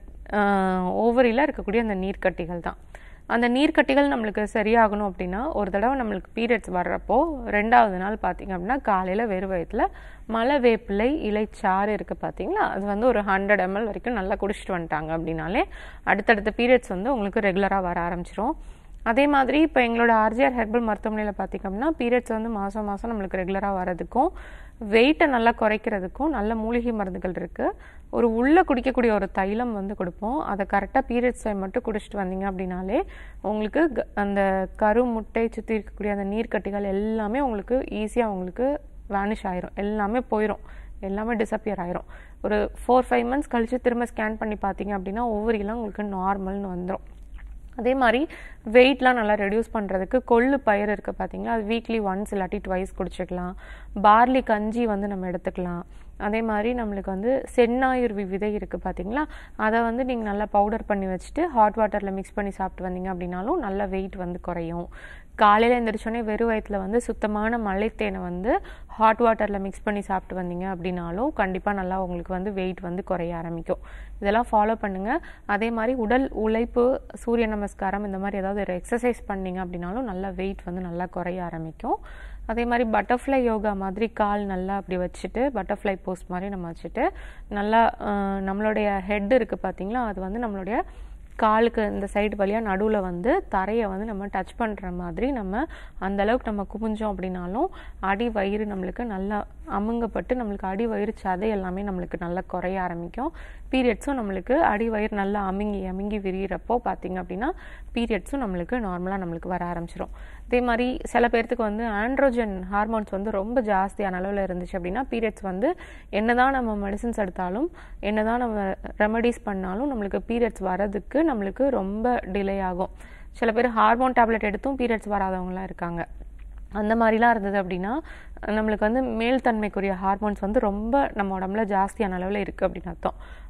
ஓவரியில் இருக்கக்கூடிய அந்த நீர்க்கட்டிகள் தான் அந்த நீர்க்கட்டிகள் நம்மளுக்கு சரியாகணும் அப்படின்னா ஒரு தடவை நம்மளுக்கு பீரியட்ஸ் வர்றப்போ ரெண்டாவது நாள் பார்த்தீங்க அப்படின்னா காலையில் வெறும் வயிற்றுல மலை வேப்பிலை இலைச்சாறு இருக்குது பார்த்தீங்களா அது வந்து ஒரு ஹண்ட்ரட் எம்எல் வரைக்கும் நல்லா குடிச்சிட்டு வந்துட்டாங்க அப்படின்னாலே அடுத்தடுத்த பீரியட்ஸ் வந்து உங்களுக்கு ரெகுலராக வர ஆரம்பிச்சிரும் அதே மாதிரி இப்போ எங்களோட ஆர்ஜிஆர் ஹெர்பல் மருத்துவமனையில் பார்த்திங்க அப்படின்னா பீரியட்ஸ் வந்து மாதம் மாதம் நம்மளுக்கு ரெகுலராக வரதுக்கும் வெயிட்டை நல்லா குறைக்கிறதுக்கும் நல்ல மூலிகை மருந்துகள் இருக்குது ஒரு உள்ளே குடிக்கக்கூடிய ஒரு தைலம் வந்து கொடுப்போம் அதை கரெக்டாக பீரியட்ஸ் டைம் மட்டும் குடிச்சிட்டு வந்தீங்க அப்படின்னாலே உங்களுக்கு க- அந்த கரு முட்டை சுற்றி இருக்கக்கூடிய அந்த நீர்க்கட்டிகள் எல்லாமே உங்களுக்கு ஈஸியாக உங்களுக்கு வேனிஷ் ஆயிரும் எல்லாமே போயிடும் எல்லாமே டிசப்பியர் ஆயிரும் ஒரு ஃபோர் ஃபைவ் மந்த்ஸ் கழிச்சு திரும்ப ஸ்கேன் பண்ணி பார்த்தீங்க அப்படின்னா ஒவ்வொருலாம் உங்களுக்கு நார்மல்னு வந்துடும் அதே மாதிரி வெயிட்லாம் நல்லா ரெடியூஸ் பண்ணுறதுக்கு கொள்ளு பயிர் இருக்குது பார்த்தீங்களா அது வீக்லி ஒன்ஸ் இல்லாட்டி ட்வைஸ் குடிச்சிக்கலாம் பார்லி கஞ்சி வந்து நம்ம எடுத்துக்கலாம் அதே மாதிரி நம்மளுக்கு வந்து செந்நாயுருவி விதை இருக்குது பார்த்தீங்களா அதை வந்து நீங்கள் நல்லா பவுடர் பண்ணி வச்சுட்டு ஹாட் வாட்டரில் மிக்ஸ் பண்ணி சாப்பிட்டு வந்தீங்க அப்படின்னாலும் நல்ல வெயிட் வந்து குறையும் காலையில் எழுந்திரிச்சோடனே வெறும் வயிற்றுல வந்து சுத்தமான மலைத்தேனை வந்து ஹாட் வாட்டரில் மிக்ஸ் பண்ணி சாப்பிட்டு வந்தீங்க அப்படின்னாலும் கண்டிப்பாக நல்லா உங்களுக்கு வந்து வெயிட் வந்து குறைய ஆரம்பிக்கும் இதெல்லாம் ஃபாலோ பண்ணுங்கள் அதே மாதிரி உடல் உழைப்பு சூரிய நமஸ்காரம் இந்த மாதிரி ஏதாவது ஒரு எக்ஸசைஸ் பண்ணீங்க அப்படின்னாலும் நல்லா வெயிட் வந்து நல்லா குறைய ஆரம்பிக்கும் அதே மாதிரி பட்டர்ஃப்ளை யோகா மாதிரி கால் நல்லா அப்படி வச்சுட்டு பட்டர்ஃப்ளை போஸ்ட் மாதிரி நம்ம வச்சுட்டு நல்லா அஹ், நம்மளுடைய ஹெட் இருக்குது பார்த்தீங்களா அது வந்து நம்மளுடைய காலுக்கு இந்த சைடு வழியாக நடுவில் வந்து தரையை வந்து நம்ம டச் பண்ணுற மாதிரி நம்ம அந்த அளவுக்கு நம்ம குமிஞ்சோம் அப்படின்னாலும் அடி வயிறு நம்மளுக்கு நல்லா அமுங்கப்பட்டு நம்மளுக்கு அடி வயிறு சதை எல்லாமே நம்மளுக்கு நல்லா குறைய ஆரம்பிக்கும் பீரியட்ஸும் நம்மளுக்கு அடி வயிறு நல்லா அமுங்கி அமுங்கி விரியிறப்போ பார்த்தீங்க அப்படின்னா பீரியட்ஸும் நம்மளுக்கு நார்மலாக நம்மளுக்கு வர ஆரம்பிச்சிரும் அதே மாதிரி சில பேர்த்துக்கு வந்து ஆண்ட்ரோஜன் ஹார்மோன்ஸ் வந்து ரொம்ப ஜாஸ்தியான அளவில் இருந்துச்சு அப்படின்னா பீரியட்ஸ் வந்து என்னதான் நம்ம மெடிசின்ஸ் எடுத்தாலும் என்னதான் நம்ம ரெமடிஸ் பண்ணாலும் நம்மளுக்கு பீரியட்ஸ் வரதுக்கு நம்மளுக்கு ரொம்ப டிலே ஆகும் சில பேர் ஹார்மோன் டேப்லெட் எடுத்தும் பீரியட்ஸ் வராதவங்களாம் இருக்காங்க அந்த மாதிரிலாம் இருந்தது அப்படின்னா நம்மளுக்கு வந்து மேல்தன்மைக்குரிய ஹார்மோன்ஸ் வந்து ரொம்ப நம்ம உடம்புல ஜாஸ்தியான அளவில் இருக்குது அப்படின்னு அர்த்தம்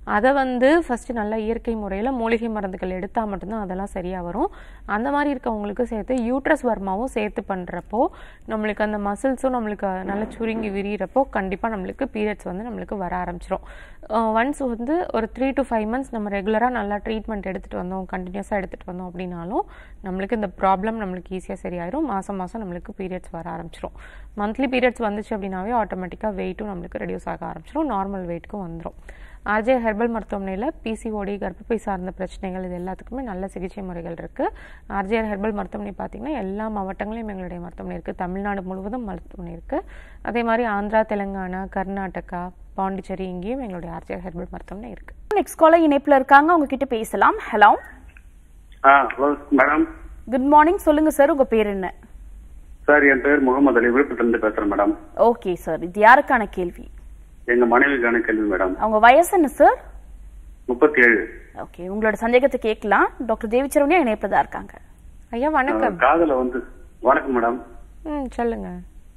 அதை வந்து ஃபர்ஸ்ட் நல்லா இயற்கை முறையில் மூலிகை மருந்துகள் எடுத்தால் மட்டும்தான் அதெல்லாம் சரியாக வரும் அந்த மாதிரி இருக்கவங்களுக்கு சேர்த்து யூட்ரஸ் வர்மாவும் சேர்த்து பண்ணுறப்போ நம்மளுக்கு அந்த மசில்ஸும் நம்மளுக்கு நல்லா சுருங்கி விரியிறப்போ கண்டிப்பாக நம்மளுக்கு பீரியட்ஸ் வந்து நம்மளுக்கு வர ஆரம்பிச்சிரும் ஒன்ஸ் வந்து ஒரு த்ரீ டு ஃபைவ் மந்த்ஸ் நம்ம ரெகுலராக நல்லா ட்ரீட்மெண்ட் எடுத்துகிட்டு வந்தோம் கண்டினியூஸாக எடுத்துகிட்டு வந்தோம் அப்படின்னாலும் நம்மளுக்கு இந்த ப்ராப்ளம் நம்மளுக்கு ஈஸியாக சரியாயிரும் மாதம் மாதம் நம்மளுக்கு பீரியட்ஸ் வர ஆரம்பிச்சிரும் மந்த்லி பீரியட்ஸ் வந்துச்சு அப்படின்னாவே ஆட்டோமேட்டிக்காக வெயிட்டும் நம்மளுக்கு ரெடியூஸ் ஆக ஆரம்பிச்சிரும் நார்மல் வெயிட்க்கும் வந்துடும் ஆர்ஜே ஹெர்பல் மருத்துவமனையில் பிசிஓடி கர்ப்பப்பை சார்ந்த பிரச்சனைகள் இது எல்லாத்துக்குமே நல்ல சிகிச்சை முறைகள் இருக்குது ஆர்ஜே ஹெர்பல் மருத்துவமனை பார்த்தீங்கன்னா எல்லா மாவட்டங்களையும் எங்களுடைய மருத்துவமனை இருக்குது தமிழ்நாடு முழுவதும் மருத்துவமனை இருக்குது அதே மாதிரி ஆந்திரா தெலுங்கானா கர்நாடகா பாண்டிச்சேரி இங்கேயும் எங்களுடைய ஆர்ஜே ஹெர்பல் மருத்துவமனை இருக்குது நெக்ஸ்ட் காலர் இணைப்புல இருக்காங்க அவங்க கிட்ட பேசலாம் hello ah hello madam good morning சொல்லுங்க சார் உங்க பேர் என்ன சார் என் பேர் முகமது அலி விழுப்புரத்துலேருந்து பேசுறேன் மேடம் ஓகே சார் இது யாருக்கான கேள்வி எங்க மனைவிக்கான கேள்வி மேடம் அவங்க வயசு என்ன சார் முப்பத்தி ஏழு ஓகே உங்களோட சந்தேகத்தை கேட்கலாம் டாக்டர் தேவிச்சரவனியா இணைப்புல தான் இருக்காங்க ஐயா வணக்கம் காதல வந்து வணக்கம் மேடம் ம் சொல்லுங்க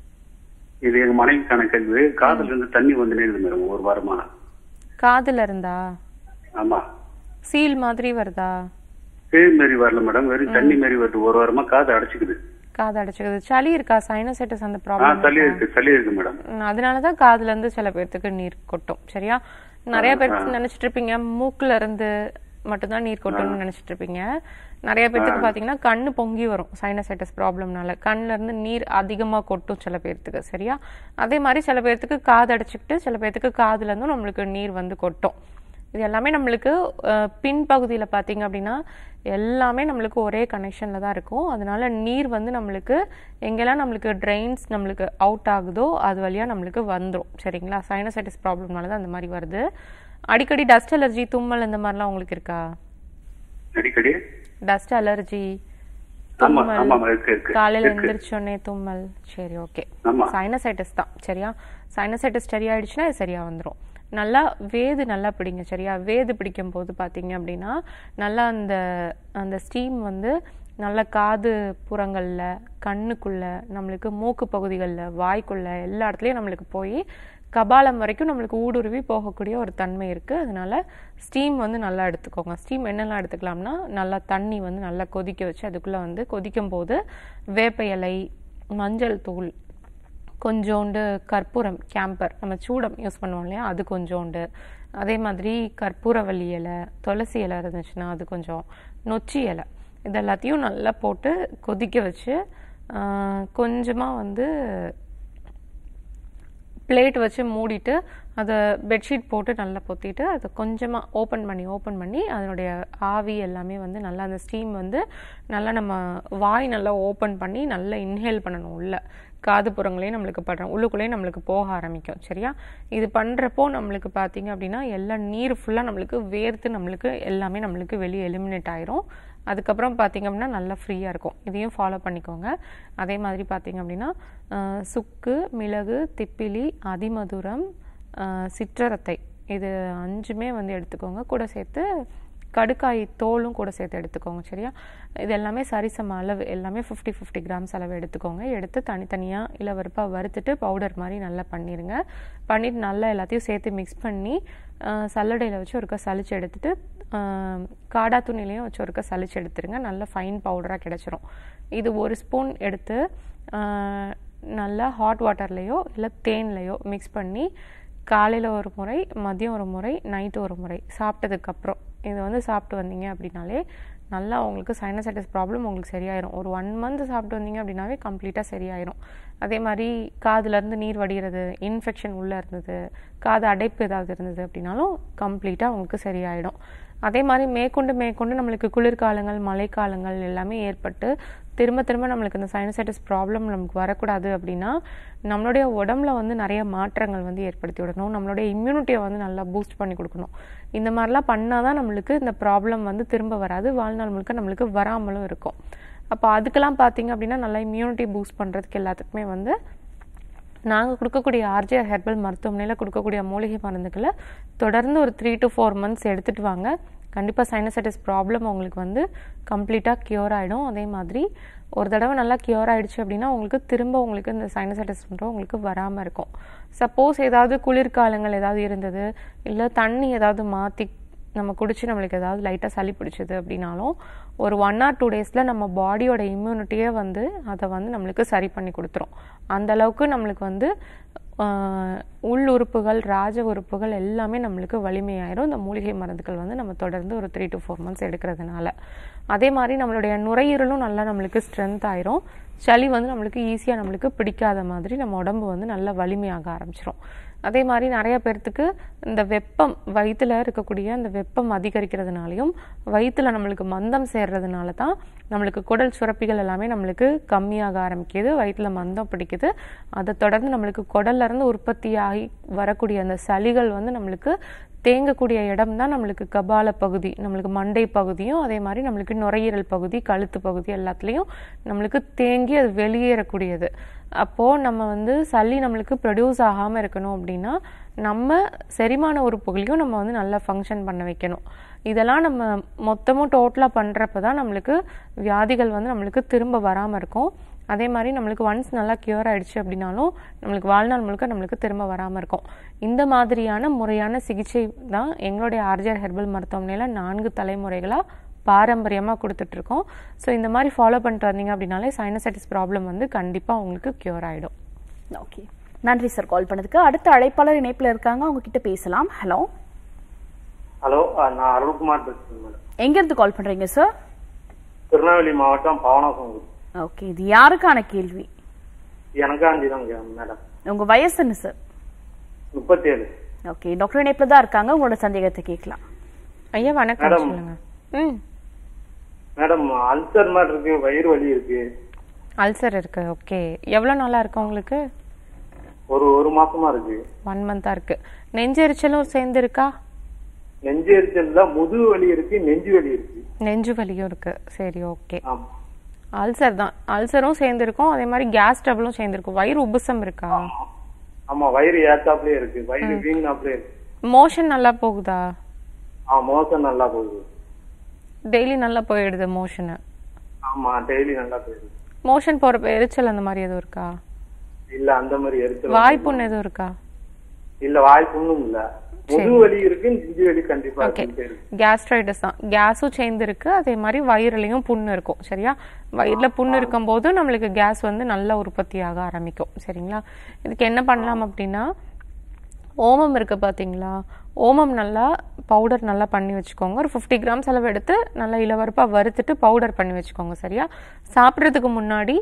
இது எங்க மனைவிக்கான கேள்வி காதல இருந்து தண்ணி வந்து நேருது மேடம் ஒரு வாரமா காதுல இருந்தா ஆமா சீல் மாதிரி வருதா பேய் மாரி வரல மேடம் வெறும் தண்ணி மாரி வருது ஒரு வாரமா காது அடைச்சிக்குது காது அடைச்சிக்குது சளி இருக்கா சைனசைட்டிஸ் அந்த ஆ ப்ராப்ளம் சளி இருக்கு சளி இருக்கு மேடம் ம், அதனாலதான் காதுல இருந்து சில பேர்த்துக்கு நீர் கொட்டும் சரியா நிறைய பேருக்கு நினைச்சிட்டு இருப்பீங்க மூக்குல இருந்து மட்டும்தான் நீர் கொட்டும்னு நினைச்சிட்டு இருப்பீங்க நிறைய பேர்த்துக்கு பாத்தீங்கன்னா கண்ணு பொங்கி வரும் சைனசைட்டிஸ் ப்ராப்ளம்னால கண்ணுல இருந்து நீர் அதிகமா கொட்டும் சில பேர்த்துக்கு சரியா அதே மாதிரி சில பேர்த்துக்கு காது அடைச்சிக்கிட்டு சில பேர்த்துக்கு காதுல இருந்தும் நம்மளுக்கு நீர் வந்து கொட்டும் இது எல்லாமே நம்மளுக்கு அஹ், பின்பகுதியில பாத்தீங்க அப்படின்னா எல்லாமே நம்மளுக்கு ஒரே கனெக்ஷன்ல தான் இருக்கும் அதனால நீர் வந்து நம்மளுக்கு எங்கெல்லாம் நம்மளுக்கு ட்ரெயின்ஸ் நம்மளுக்கு அவுட் ஆகுதோ அது வழியா நம்மளுக்கு வந்துரும் சரிங்களா சைனசைட்டிஸ் ப்ராப்ளம்னால தான் அந்த மாதிரி வருது அடிக்கடி டஸ்ட் அலர்ஜி தும்மல் இந்த மாதிரிலாம் உங்களுக்கு இருக்கா அடிக்கடி டஸ்ட் அலர்ஜி ஆமா தும்மல் ஆமா இருக்கு இருக்கு காலையில இருக்கு. எந்திரிச்சோடனே தும்மல் சரி ஓகே ஆமா. சைனசைட்டிஸ் தான் சரியா சைனசைட்டிஸ் சரியாயிடுச்சுன்னா இது சரியா வந்துரும் நல்லா வேது நல்லா பிடிங்க சரியா வேது பிடிக்கும் போது பாத்தீங்க அப்படின்னா நல்லா அந்த அந்த ஸ்டீம் வந்து நல்ல காது புறங்கள்ல கண்ணுக்குள்ள நம்மளுக்கு மூக்கு பகுதிகளில் வாய்க்குள்ள எல்லா இடத்துலயும் நம்மளுக்கு போய் கபாலம் வரைக்கும் நம்மளுக்கு ஊடுருவி போகக்கூடிய ஒரு தன்மை இருக்கு அதனால ஸ்டீம் வந்து நல்லா எடுத்துக்கோங்க ஸ்டீம் என்னெல்லாம் எடுத்துக்கலாம்னா நல்லா தண்ணி வந்து நல்லா கொதிக்க வச்சு அதுக்குள்ள வந்து கொதிக்கும் போது வேப்ப இலை மஞ்சள் தூள் கொஞ்சோண்டு கற்பூரம் கேம்பர் நம்ம சூடம் யூஸ் பண்ணுவோம் இல்லையா அது கொஞ்சோண்டு அதே மாதிரி கற்பூரவள்ளி இலை துளசி இலை இருந்துச்சுன்னா அது கொஞ்சம் நொச்சி இலை இது எல்லாத்தையும் நல்லா போட்டு கொதிக்க வச்சு ஆஹ், கொஞ்சமா வந்து பிளேட் வச்சு மூடிட்டு அதை பெட்ஷீட் போட்டு நல்லா பொத்திட்டு அதை கொஞ்சமாக ஓப்பன் பண்ணி ஓப்பன் பண்ணி அதனுடைய ஆவி எல்லாமே வந்து நல்லா அந்த ஸ்டீம் வந்து நல்லா நம்ம வாய் நல்லா ஓப்பன் பண்ணி நல்லா இன்ஹேல் பண்ணணும் உள்ள காது புறங்களையும் நம்மளுக்கு படுறோம் உள்ளுக்குள்ளேயும் நம்மளுக்கு போக ஆரம்பிக்கும் சரியா இது பண்ணுறப்போ நம்மளுக்கு பார்த்தீங்க அப்படின்னா எல்லா நீர் ஃபுல்லாக நம்மளுக்கு வேர்த்து நம்மளுக்கு எல்லாமே நம்மளுக்கு வெளியே எலிமினேட் ஆயிரும் அதுக்கப்புறம் பார்த்தீங்க அப்படின்னா நல்லா ஃப்ரீயாக இருக்கும் இதையும் ஃபாலோ பண்ணிக்கோங்க அதே மாதிரி பார்த்தீங்க அப்படின்னா ஆஹ், சுக்கு மிளகு திப்பிலி அதிமதுரம் ஆஹ், சிற்றரத்தை இது அஞ்சுமே வந்து எடுத்துக்கோங்க கூட சேர்த்து கடுக்காய் தோலும் கூட சேர்த்து எடுத்துக்கோங்க சரியா இது எல்லாமே சரிசம அளவு எல்லாமே ஃபிஃப்டி ஃபிஃப்டி கிராம்ஸ் அளவு எடுத்துக்கோங்க எடுத்து தனித்தனியாக இளவருப்பாக வறுத்துட்டு பவுடர் மாதிரி நல்லா பண்ணிடுங்க பண்ணிட்டு நல்லா எல்லாத்தையும் சேர்த்து மிக்ஸ் பண்ணி சல்லடையில் வச்சு ஒருக்கா சலிச்சு எடுத்துட்டு ஆஹ், காடா துணிலையும் வச்சு ஒருக்கா சலிச்சு எடுத்துருங்க நல்ல ஃபைன் பவுடராக கிடச்சிரும் இது ஒரு ஸ்பூன் எடுத்து ஆஹ், நல்லா ஹாட் வாட்டர்லேயோ இல்லை தேன்லையோ மிக்ஸ் பண்ணி காலையில் ஒரு முறை மதியம் ஒரு முறை நைட்டு ஒரு முறை சாப்பிட்டதுக்கப்புறம் இதை வந்து சாப்பிட்டு வந்தீங்க அப்படின்னாலே நல்லா உங்களுக்கு சைனசைட்டிஸ் ப்ராப்ளம் உங்களுக்கு சரியாயிரும் ஒரு ஒன் மந்த் சாப்பிட்டு வந்தீங்க அப்படின்னாவே கம்ப்ளீட்டாக சரியாயிரும் அதே மாதிரி காதுலேருந்து நீர் வடிகிறது இன்ஃபெக்ஷன் உள்ளே இருந்தது காது அடைப்பு ஏதாவது இருந்தது அப்படின்னாலும் கம்ப்ளீட்டாக உங்களுக்கு சரியாயிடும் அதே மாதிரி மேற்கொண்டு மேற்கொண்டு நம்மளுக்கு குளிர்காலங்கள் மழைக்காலங்கள் எல்லாமே ஏற்பட்டு திரும்ப திரும்ப நம்மளுக்கு இந்த சைனசைட்டிஸ் ப்ராப்ளம் நமக்கு வரக்கூடாது அப்படின்னா நம்மளுடைய உடம்புல வந்து நிறைய மாற்றங்கள் வந்து ஏற்படுத்தி விடணும் நம்மளுடைய இம்யூனிட்டியை வந்து நல்லா பூஸ்ட் பண்ணி கொடுக்கணும் இந்த மாதிரிலாம் பண்ணாதான் நம்மளுக்கு இந்த ப்ராப்ளம் வந்து திரும்ப வராது வாழ்நாள் முழுக்க நம்மளுக்கு வராமலும் இருக்கும் அப்போ அதுக்கெல்லாம் பார்த்தீங்க அப்படின்னா நல்லா இம்யூனிட்டி பூஸ்ட் பண்ணுறதுக்கு எல்லாத்துக்குமே வந்து நாங்கள் கொடுக்கக்கூடிய ஆர்ஜிஆர் ஹெர்பல் மருத்துவமனையில் கொடுக்கக்கூடிய மூலிகை மருந்துகளை தொடர்ந்து ஒரு த்ரீ டு ஃபோர் மந்த்ஸ் எடுத்துட்டு வாங்க கண்டிப்பாக சைனசைட்டிஸ் ப்ராப்ளம் உங்களுக்கு வந்து கம்ப்ளீட்டாக க்யூர் ஆகிடும் அதே மாதிரி ஒரு தடவை நல்லா க்யூர் ஆயிடுச்சு அப்படின்னா உங்களுக்கு திரும்ப உங்களுக்கு இந்த சைனசைட்டிஸ்ன்ற உங்களுக்கு வராமல் இருக்கும் சப்போஸ் ஏதாவது குளிர்காலங்கள் ஏதாவது இருந்தது இல்லை தண்ணி ஏதாவது மாற்றி நம்ம குடிச்சு நம்மளுக்கு ஏதாவது லைட்டாக சளி பிடிச்சது அப்படின்னாலும் ஒரு ஒன் ஆர் டூ டேஸில் நம்ம பாடியோட இம்யூனிட்டியே வந்து அதை வந்து நம்மளுக்கு சரி பண்ணி கொடுத்துரும் அந்த அளவுக்கு நம்மளுக்கு வந்து ஆஹ், உள் உறுப்புகள் ராஜ உறுப்புகள் எல்லாமே நம்மளுக்கு வலிமையாயிரும் இந்த மூலிகை மருந்துகள் வந்து நம்ம தொடர்ந்து ஒரு த்ரீ டு ஃபோர் மந்த்ஸ் எடுக்கிறதுனால அதே மாதிரி நம்மளுடைய நுரையீரலும் நல்லா நம்மளுக்கு ஸ்ட்ரென்த் ஆயிரும் சளி வந்து நம்மளுக்கு ஈஸியாக நம்மளுக்கு பிடிக்காத மாதிரி நம்ம உடம்பு வந்து நல்லா வலிமையாக ஆரம்பிச்சிரும் அதே மாதிரி நிறைய பேர்த்துக்கு இந்த வெப்பம் வயிற்றுல இருக்கக்கூடிய அந்த வெப்பம் அதிகரிக்கிறதுனாலையும் வயிற்றுல நம்மளுக்கு மந்தம் சேர்றதுனால தான் நம்மளுக்கு குடல் சுரப்பிகள் எல்லாமே நம்மளுக்கு கம்மியாக ஆரம்பிக்குது வயிற்றுல மந்தம் பிடிக்குது அதை தொடர்ந்து நம்மளுக்கு குடல்ல இருந்து உற்பத்தியாகி வரக்கூடிய அந்த சளிகள் வந்து நம்மளுக்கு தேங்கக்கூடிய இடம் தான் நம்மளுக்கு கபால பகுதி நம்மளுக்கு மண்டை பகுதியும் அதே மாதிரி நம்மளுக்கு நுரையீரல் பகுதி கழுத்து பகுதி எல்லாத்துலேயும் நம்மளுக்கு தேங்கி அது வெளியேறக்கூடியது அப்போது நம்ம வந்து சளி நம்மளுக்கு ப்ரொடியூஸ் ஆகாமல் இருக்கணும் அப்படின்னா நம்ம செரிமான உறுப்புகளையும் நம்ம வந்து நல்லா ஃபங்க்ஷன் பண்ண வைக்கணும் இதெல்லாம் நம்ம மொத்தமும் டோட்டலாக பண்ணுறப்ப தான் நம்மளுக்கு வியாதிகள் வந்து நம்மளுக்கு திரும்ப வராமல் இருக்கும் அதே மாதிரி நம்மளுக்கு ஒன்ஸ் நல்லா கியூர் ஆயிடுச்சு அப்படின்னாலும் நம்மளுக்கு வாழ்நாள் முழுக்க நம்மளுக்கு திரும்ப வராமல் இருக்கும் இந்த மாதிரியான முறையான சிகிச்சை தான் எங்களுடைய ஆர்ஜர் ஹெர்பல் மருத்துவமனையில் நான்கு தலைமுறைகளாக பாரம்பரியமாக கொடுத்துட்ருக்கோம் ஸோ இந்த மாதிரி ஃபாலோ பண்ணிட்டு வந்தீங்க அப்படின்னாலே சைனசைட்டிஸ் ப்ராப்ளம் வந்து கண்டிப்பாக உங்களுக்கு கியூர் ஆகிடும் ஓகே நன்றி சார் கால் பண்ணதுக்கு அடுத்த அழைப்பாளர் இணைப்புல இருக்காங்க அவங்க கிட்ட பேசலாம் ஹலோ ஹலோ அஹ் நான் அருள்குமார் பேசுறேன் மேடம் எங்க இருந்து கால் பண்றீங்க சார் திருநெல்வேலி மாவட்டம் பாவனாசம் ஓகே இது யாருக்கான கேள்வி எனக்காண்டி தான் மேடம் உங்க வயசு என்ன சார் முப்பத்தேழு ஓகே டாக்டர் இணைப்புல தான் இருக்காங்க உங்களோட சந்தேகத்தை கேட்கலாம் ஐயா வணக்கம் மேடம். சொல்லுங்க ம் மேடம் அல்சர் மாதிரி இருக்கு வயிறு வலி இருக்கு அல்சர் இருக்கு ஓகே எவ்வளோ நாளா இருக்கு உங்களுக்கு ஒரு ஒரு மாசமா இருக்கு ஒன் மந்த்தா இருக்கு நெஞ்செரிச்சலும் சேர்ந்து இருக்கா நெஞ்சு எரிச்சல் தான் முதுகு வலி இருக்கு நெஞ்சு வலி இருக்கு நெஞ்சு வலியும் இருக்கு சரி ஓகே ஆமா அல்சர் தான் அல்சரும் சேர்ந்துருக்கும் அதே மாதிரி கேஸ் ட்ரபிளும் சேர்ந்துருக்கும் வயிறு உபுசம் இருக்கா ஆமா வயிறு ஏத்தாப்லயே இருக்கு வயிறு வீங்கினாப்லயே இருக்கு மோஷன் நல்லா போகுதா ஆ மோசம் நல்லா போகுது டெய்லி நல்லா போயிடுது மோஷனு ஆமா டெய்லி நல்லா போகுது மோஷன் போறப்ப எரிச்சல் அந்த மாதிரி எதுவும் இருக்கா இல்ல அந்த மாதிரி எரிச்சல் வாய்ப்புண்ணு எதுவும் இருக்கா இல்ல வாய்ப்புண்ணும் இல்ல முதுகு வலி இருக்கு நெஞ்சு வலி கண்டிப்பா ஓகே இருந்துட்டே இருக்கு கேஸ்ட்ரைட்டிஸ் தான் கேஸும் சேர்ந்து இருக்கு அதே மாதிரி வயிறுலையும் புண்ணு இருக்கும் சரியா வயிறுல புண்ணு இருக்கும்போது நம்மளுக்கு கேஸ் வந்து நல்லா உற்பத்தியாக ஆரம்பிக்கும் சரிங்களா இதுக்கு என்ன பண்ணலாம் அப்படின்னா ஓமம் இருக்கு பாத்தீங்களா ஓமம் நல்லா பவுடர் நல்லா பண்ணி வச்சுக்கோங்க ஒரு ஃபிஃப்டி கிராம்ஸ் அளவு எடுத்து நல்லா இளவரப்பா வறுத்துட்டு பவுடர் பண்ணி வச்சுக்கோங்க சரியா சாப்பிட்றதுக்கு முன்னாடி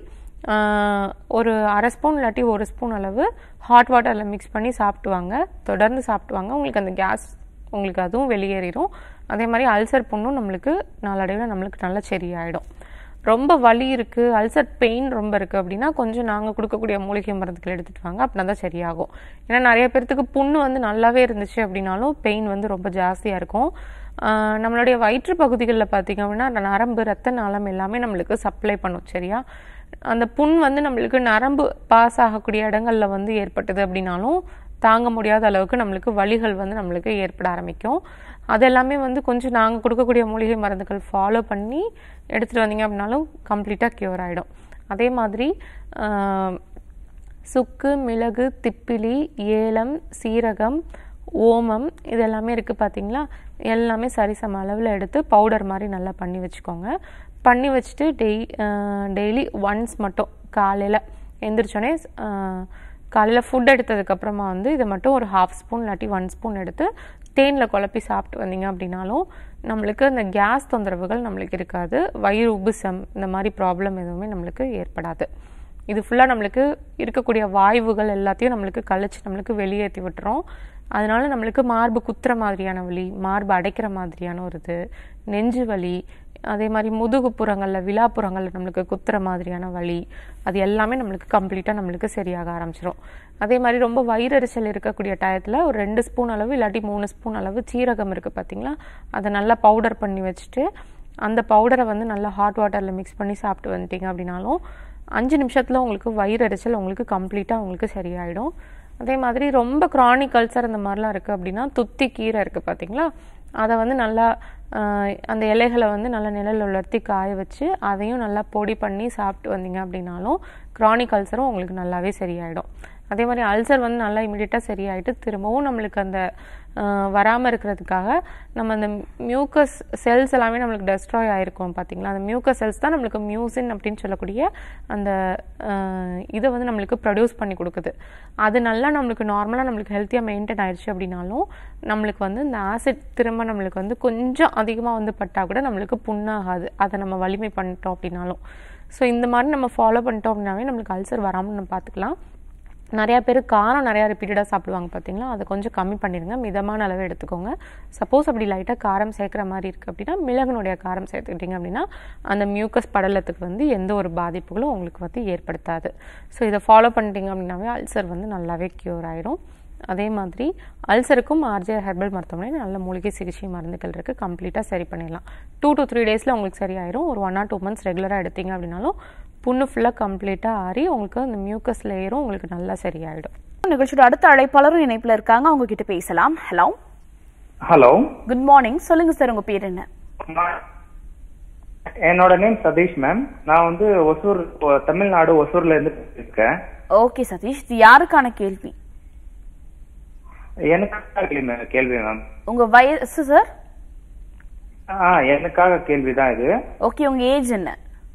ஆஹ், ஒரு அரை ஸ்பூன் இல்லாட்டி ஒரு ஸ்பூன் அளவு ஹாட் வாட்டரில் மிக்ஸ் பண்ணி சாப்பிட்டு வாங்க தொடர்ந்து சாப்பிட்டு வாங்க உங்களுக்கு அந்த கேஸ் உங்களுக்கு அதுவும் வெளியேறிடும் அதே மாதிரி அல்சர் புண்ணும் நம்மளுக்கு நாளடைவில் நம்மளுக்கு நல்லா சரியாயிடும் ரொம்ப வலி இருக்கு அல்சர் பெயின் ரொம்ப இருக்கு அப்படின்னா கொஞ்சம் நாங்கள் கொடுக்கக்கூடிய மூலிகை மருந்துகள் எடுத்துட்டு வாங்க அப்படின்னா தான் சரியாகும் ஏன்னா நிறைய பேர்த்துக்கு புண்ணு வந்து நல்லாவே இருந்துச்சு அப்படின்னாலும் பெயின் வந்து ரொம்ப ஜாஸ்தியாக இருக்கும் ஆஹ் நம்மளுடைய வயிற்று பகுதிகளில் பார்த்தீங்க அப்படின்னா அந்த நரம்பு ரத்த நாளம் எல்லாமே நம்மளுக்கு சப்ளை பண்ணும் சரியா அந்த புண் வந்து நம்மளுக்கு நரம்பு பாஸ் ஆகக்கூடிய இடங்கள்ல வந்து ஏற்பட்டது அப்படின்னாலும் தாங்க முடியாத அளவுக்கு நம்மளுக்கு வலிகள் வந்து நம்மளுக்கு ஏற்பட ஆரம்பிக்கும் அது எல்லாமே வந்து கொஞ்சம் நாங்கள் கொடுக்கக்கூடிய மூலிகை மருந்துகள் ஃபாலோ பண்ணி எடுத்துகிட்டு வந்தீங்க அப்படின்னாலும் கம்ப்ளீட்டாக க்யூர் ஆகிடும் அதே மாதிரி ஆஹ், சுக்கு மிளகு திப்பிலி ஏலம் சீரகம் ஓமம் இது எல்லாமே இருக்குது பார்த்தீங்களா எல்லாமே சரிசம அளவில் எடுத்து பவுடர் மாதிரி நல்லா பண்ணி வச்சுக்கோங்க பண்ணி வச்சுட்டு டெய் டெய்லி ஒன்ஸ் மட்டும் காலையில் எந்திரிச்சோடனே காலையில் ஃபுட் எடுத்ததுக்கப்புறமா வந்து இதை மட்டும் ஒரு ஹாஃப் ஸ்பூன் இல்லாட்டி ஒன் ஸ்பூன் எடுத்து தேனில் குழப்பி சாப்பிட்டு வந்தீங்க அப்படின்னாலும் நம்மளுக்கு அந்த கேஸ் தொந்தரவுகள் நம்மளுக்கு இருக்காது வயிறு உபுசம் இந்த மாதிரி ப்ராப்ளம் எதுவுமே நம்மளுக்கு ஏற்படாது இது ஃபுல்லாக நம்மளுக்கு இருக்கக்கூடிய வாய்வுகள் எல்லாத்தையும் நம்மளுக்கு கழிச்சு நம்மளுக்கு வெளியேற்றி விட்டுரும் அதனால நம்மளுக்கு மார்பு குத்துற மாதிரியான வலி மார்பு அடைக்கிற மாதிரியான ஒரு இது நெஞ்சு வலி அதே மாதிரி முதுகு புறங்களில் விழாப்புறங்களில் நம்மளுக்கு குத்துற மாதிரியான வலி அது எல்லாமே நம்மளுக்கு கம்ப்ளீட்டாக நம்மளுக்கு சரியாக ஆரம்பிச்சிரும் அதே மாதிரி ரொம்ப வயிறெரிச்சல் இருக்கக்கூடிய டயத்தில் ஒரு ரெண்டு ஸ்பூன் அளவு இல்லாட்டி மூணு ஸ்பூன் அளவு சீரகம் இருக்குது பார்த்தீங்களா அதை நல்லா பவுடர் பண்ணி வச்சுட்டு அந்த பவுடரை வந்து நல்லா ஹாட் வாட்டரில் மிக்ஸ் பண்ணி சாப்பிட்டு வந்துட்டீங்க அப்படின்னாலும் அஞ்சு நிமிஷத்தில் உங்களுக்கு வயிறெரிச்சல் உங்களுக்கு கம்ப்ளீட்டாக உங்களுக்கு சரியாயிடும் அதே மாதிரி ரொம்ப chronic அல்சர் அந்த மாதிரிலாம் இருக்குது அப்படின்னா துத்தி கீரை இருக்குது பார்த்தீங்களா அதை வந்து நல்லா ஆஹ், அந்த இலைகளை வந்து நல்லா நிழல் உலர்த்தி காய வச்சு அதையும் நல்லா பொடி பண்ணி சாப்பிட்டு வந்தீங்க அப்படின்னாலும் க்ரானிக் அல்சரும் உங்களுக்கு நல்லாவே சரியாயிடும் அதே மாதிரி அல்சர் வந்து நல்லா இமிடியட்டாக சரியாயிட்டு திரும்பவும் நம்மளுக்கு அந்த வராமல் இருக்கிறதுக்காக நம்ம அந்த மியூக்கஸ் செல்ஸ் எல்லாமே நம்மளுக்கு டெஸ்ட்ராய் ஆயிருக்கும் பார்த்தீங்களா அந்த மியூக்கஸ் செல்ஸ் தான் நம்மளுக்கு மியூசின் அப்படின்னு சொல்லக்கூடிய அந்த ஆஹ், இதை வந்து நம்மளுக்கு ப்ரொடியூஸ் பண்ணி கொடுக்குது அது நல்லா நம்மளுக்கு நார்மலாக நம்மளுக்கு ஹெல்த்தியாக மெயின்டைன் ஆயிடுச்சு அப்படின்னாலும் நம்மளுக்கு வந்து இந்த ஆசிட் திரும்ப நம்மளுக்கு வந்து கொஞ்சம் அதிகமாக வந்து பட்டால் கூட நம்மளுக்கு புண்ணாகாது அதை நம்ம வலிமை பண்ணிட்டோம் அப்படின்னாலும் ஸோ இந்த மாதிரி நம்ம ஃபாலோ பண்ணிட்டோம் அப்படின்னாவே நம்மளுக்கு அல்சர் வராமல் நம்ம பார்த்துக்கலாம் நிறையா பேர் காரம் நிறையா ரிப்பீட்டடாக சாப்பிடுவாங்க பார்த்தீங்களா அதை கொஞ்சம் கம்மி பண்ணிடுங்க மிதமான அளவு எடுத்துக்கோங்க சப்போஸ் அப்படி லைட்டாக காரம் சேர்க்குற மாதிரி இருக்குது அப்படின்னா மிளகுனுடைய காரம் சேர்த்துக்கிட்டிங்க அப்படின்னா அந்த மியூக்கஸ் படலத்துக்கு வந்து எந்த ஒரு பாதிப்புகளும் உங்களுக்கு வந்து ஏற்படுத்தாது ஸோ இதை ஃபாலோ பண்ணிட்டீங்க அப்படின்னாவே அல்சர் வந்து நல்லாவே க்யூர் ஆயிடும் அதே மாதிரி அல்சருக்கும் ஆர்ஜிஆர் ஹெர்பல் மருத்துவமனை நல்ல மூலிகை சிகிச்சை மருந்துகள் இருக்குது கம்ப்ளீட்டாக சரி பண்ணிடலாம் டூ to த்ரீ டேஸில் உங்களுக்கு சரியாயிரும் ஒரு ஒன் ஆர் டூ மந்த்ஸ் ரெகுலராக எடுத்தீங்க அப்படின்னாலும் புண்ணு ஃபுல்லாக கம்ப்ளீட்டாக ஆறி உங்களுக்கு அந்த மியூக்கஸ் லேயரும் உங்களுக்கு நல்லா சரியாயிடும் நிகழ்ச்சியோட அடுத்த அழைப்பாளரும் இணைப்புல இருக்காங்க அவங்க கிட்ட பேசலாம் ஹலோ ஹலோ குட் மார்னிங் சொல்லுங்க சார் உங்க பேர் என்ன என்னோட நேம் சதீஷ் மேம் நான் வந்து ஒசூர் ஒ- தமிழ்நாடு ஒசூர்ல இருந்து இருக்கேன் ஓகே சதீஷ் இது யாருக்கான கேள்வி எனக்காக கேள்வி- கேள்வி மேம் உங்க வயசு சார் ஆ எனக்காக கேள்விதான் இது ஓகே உங்க ஏஜ் என்ன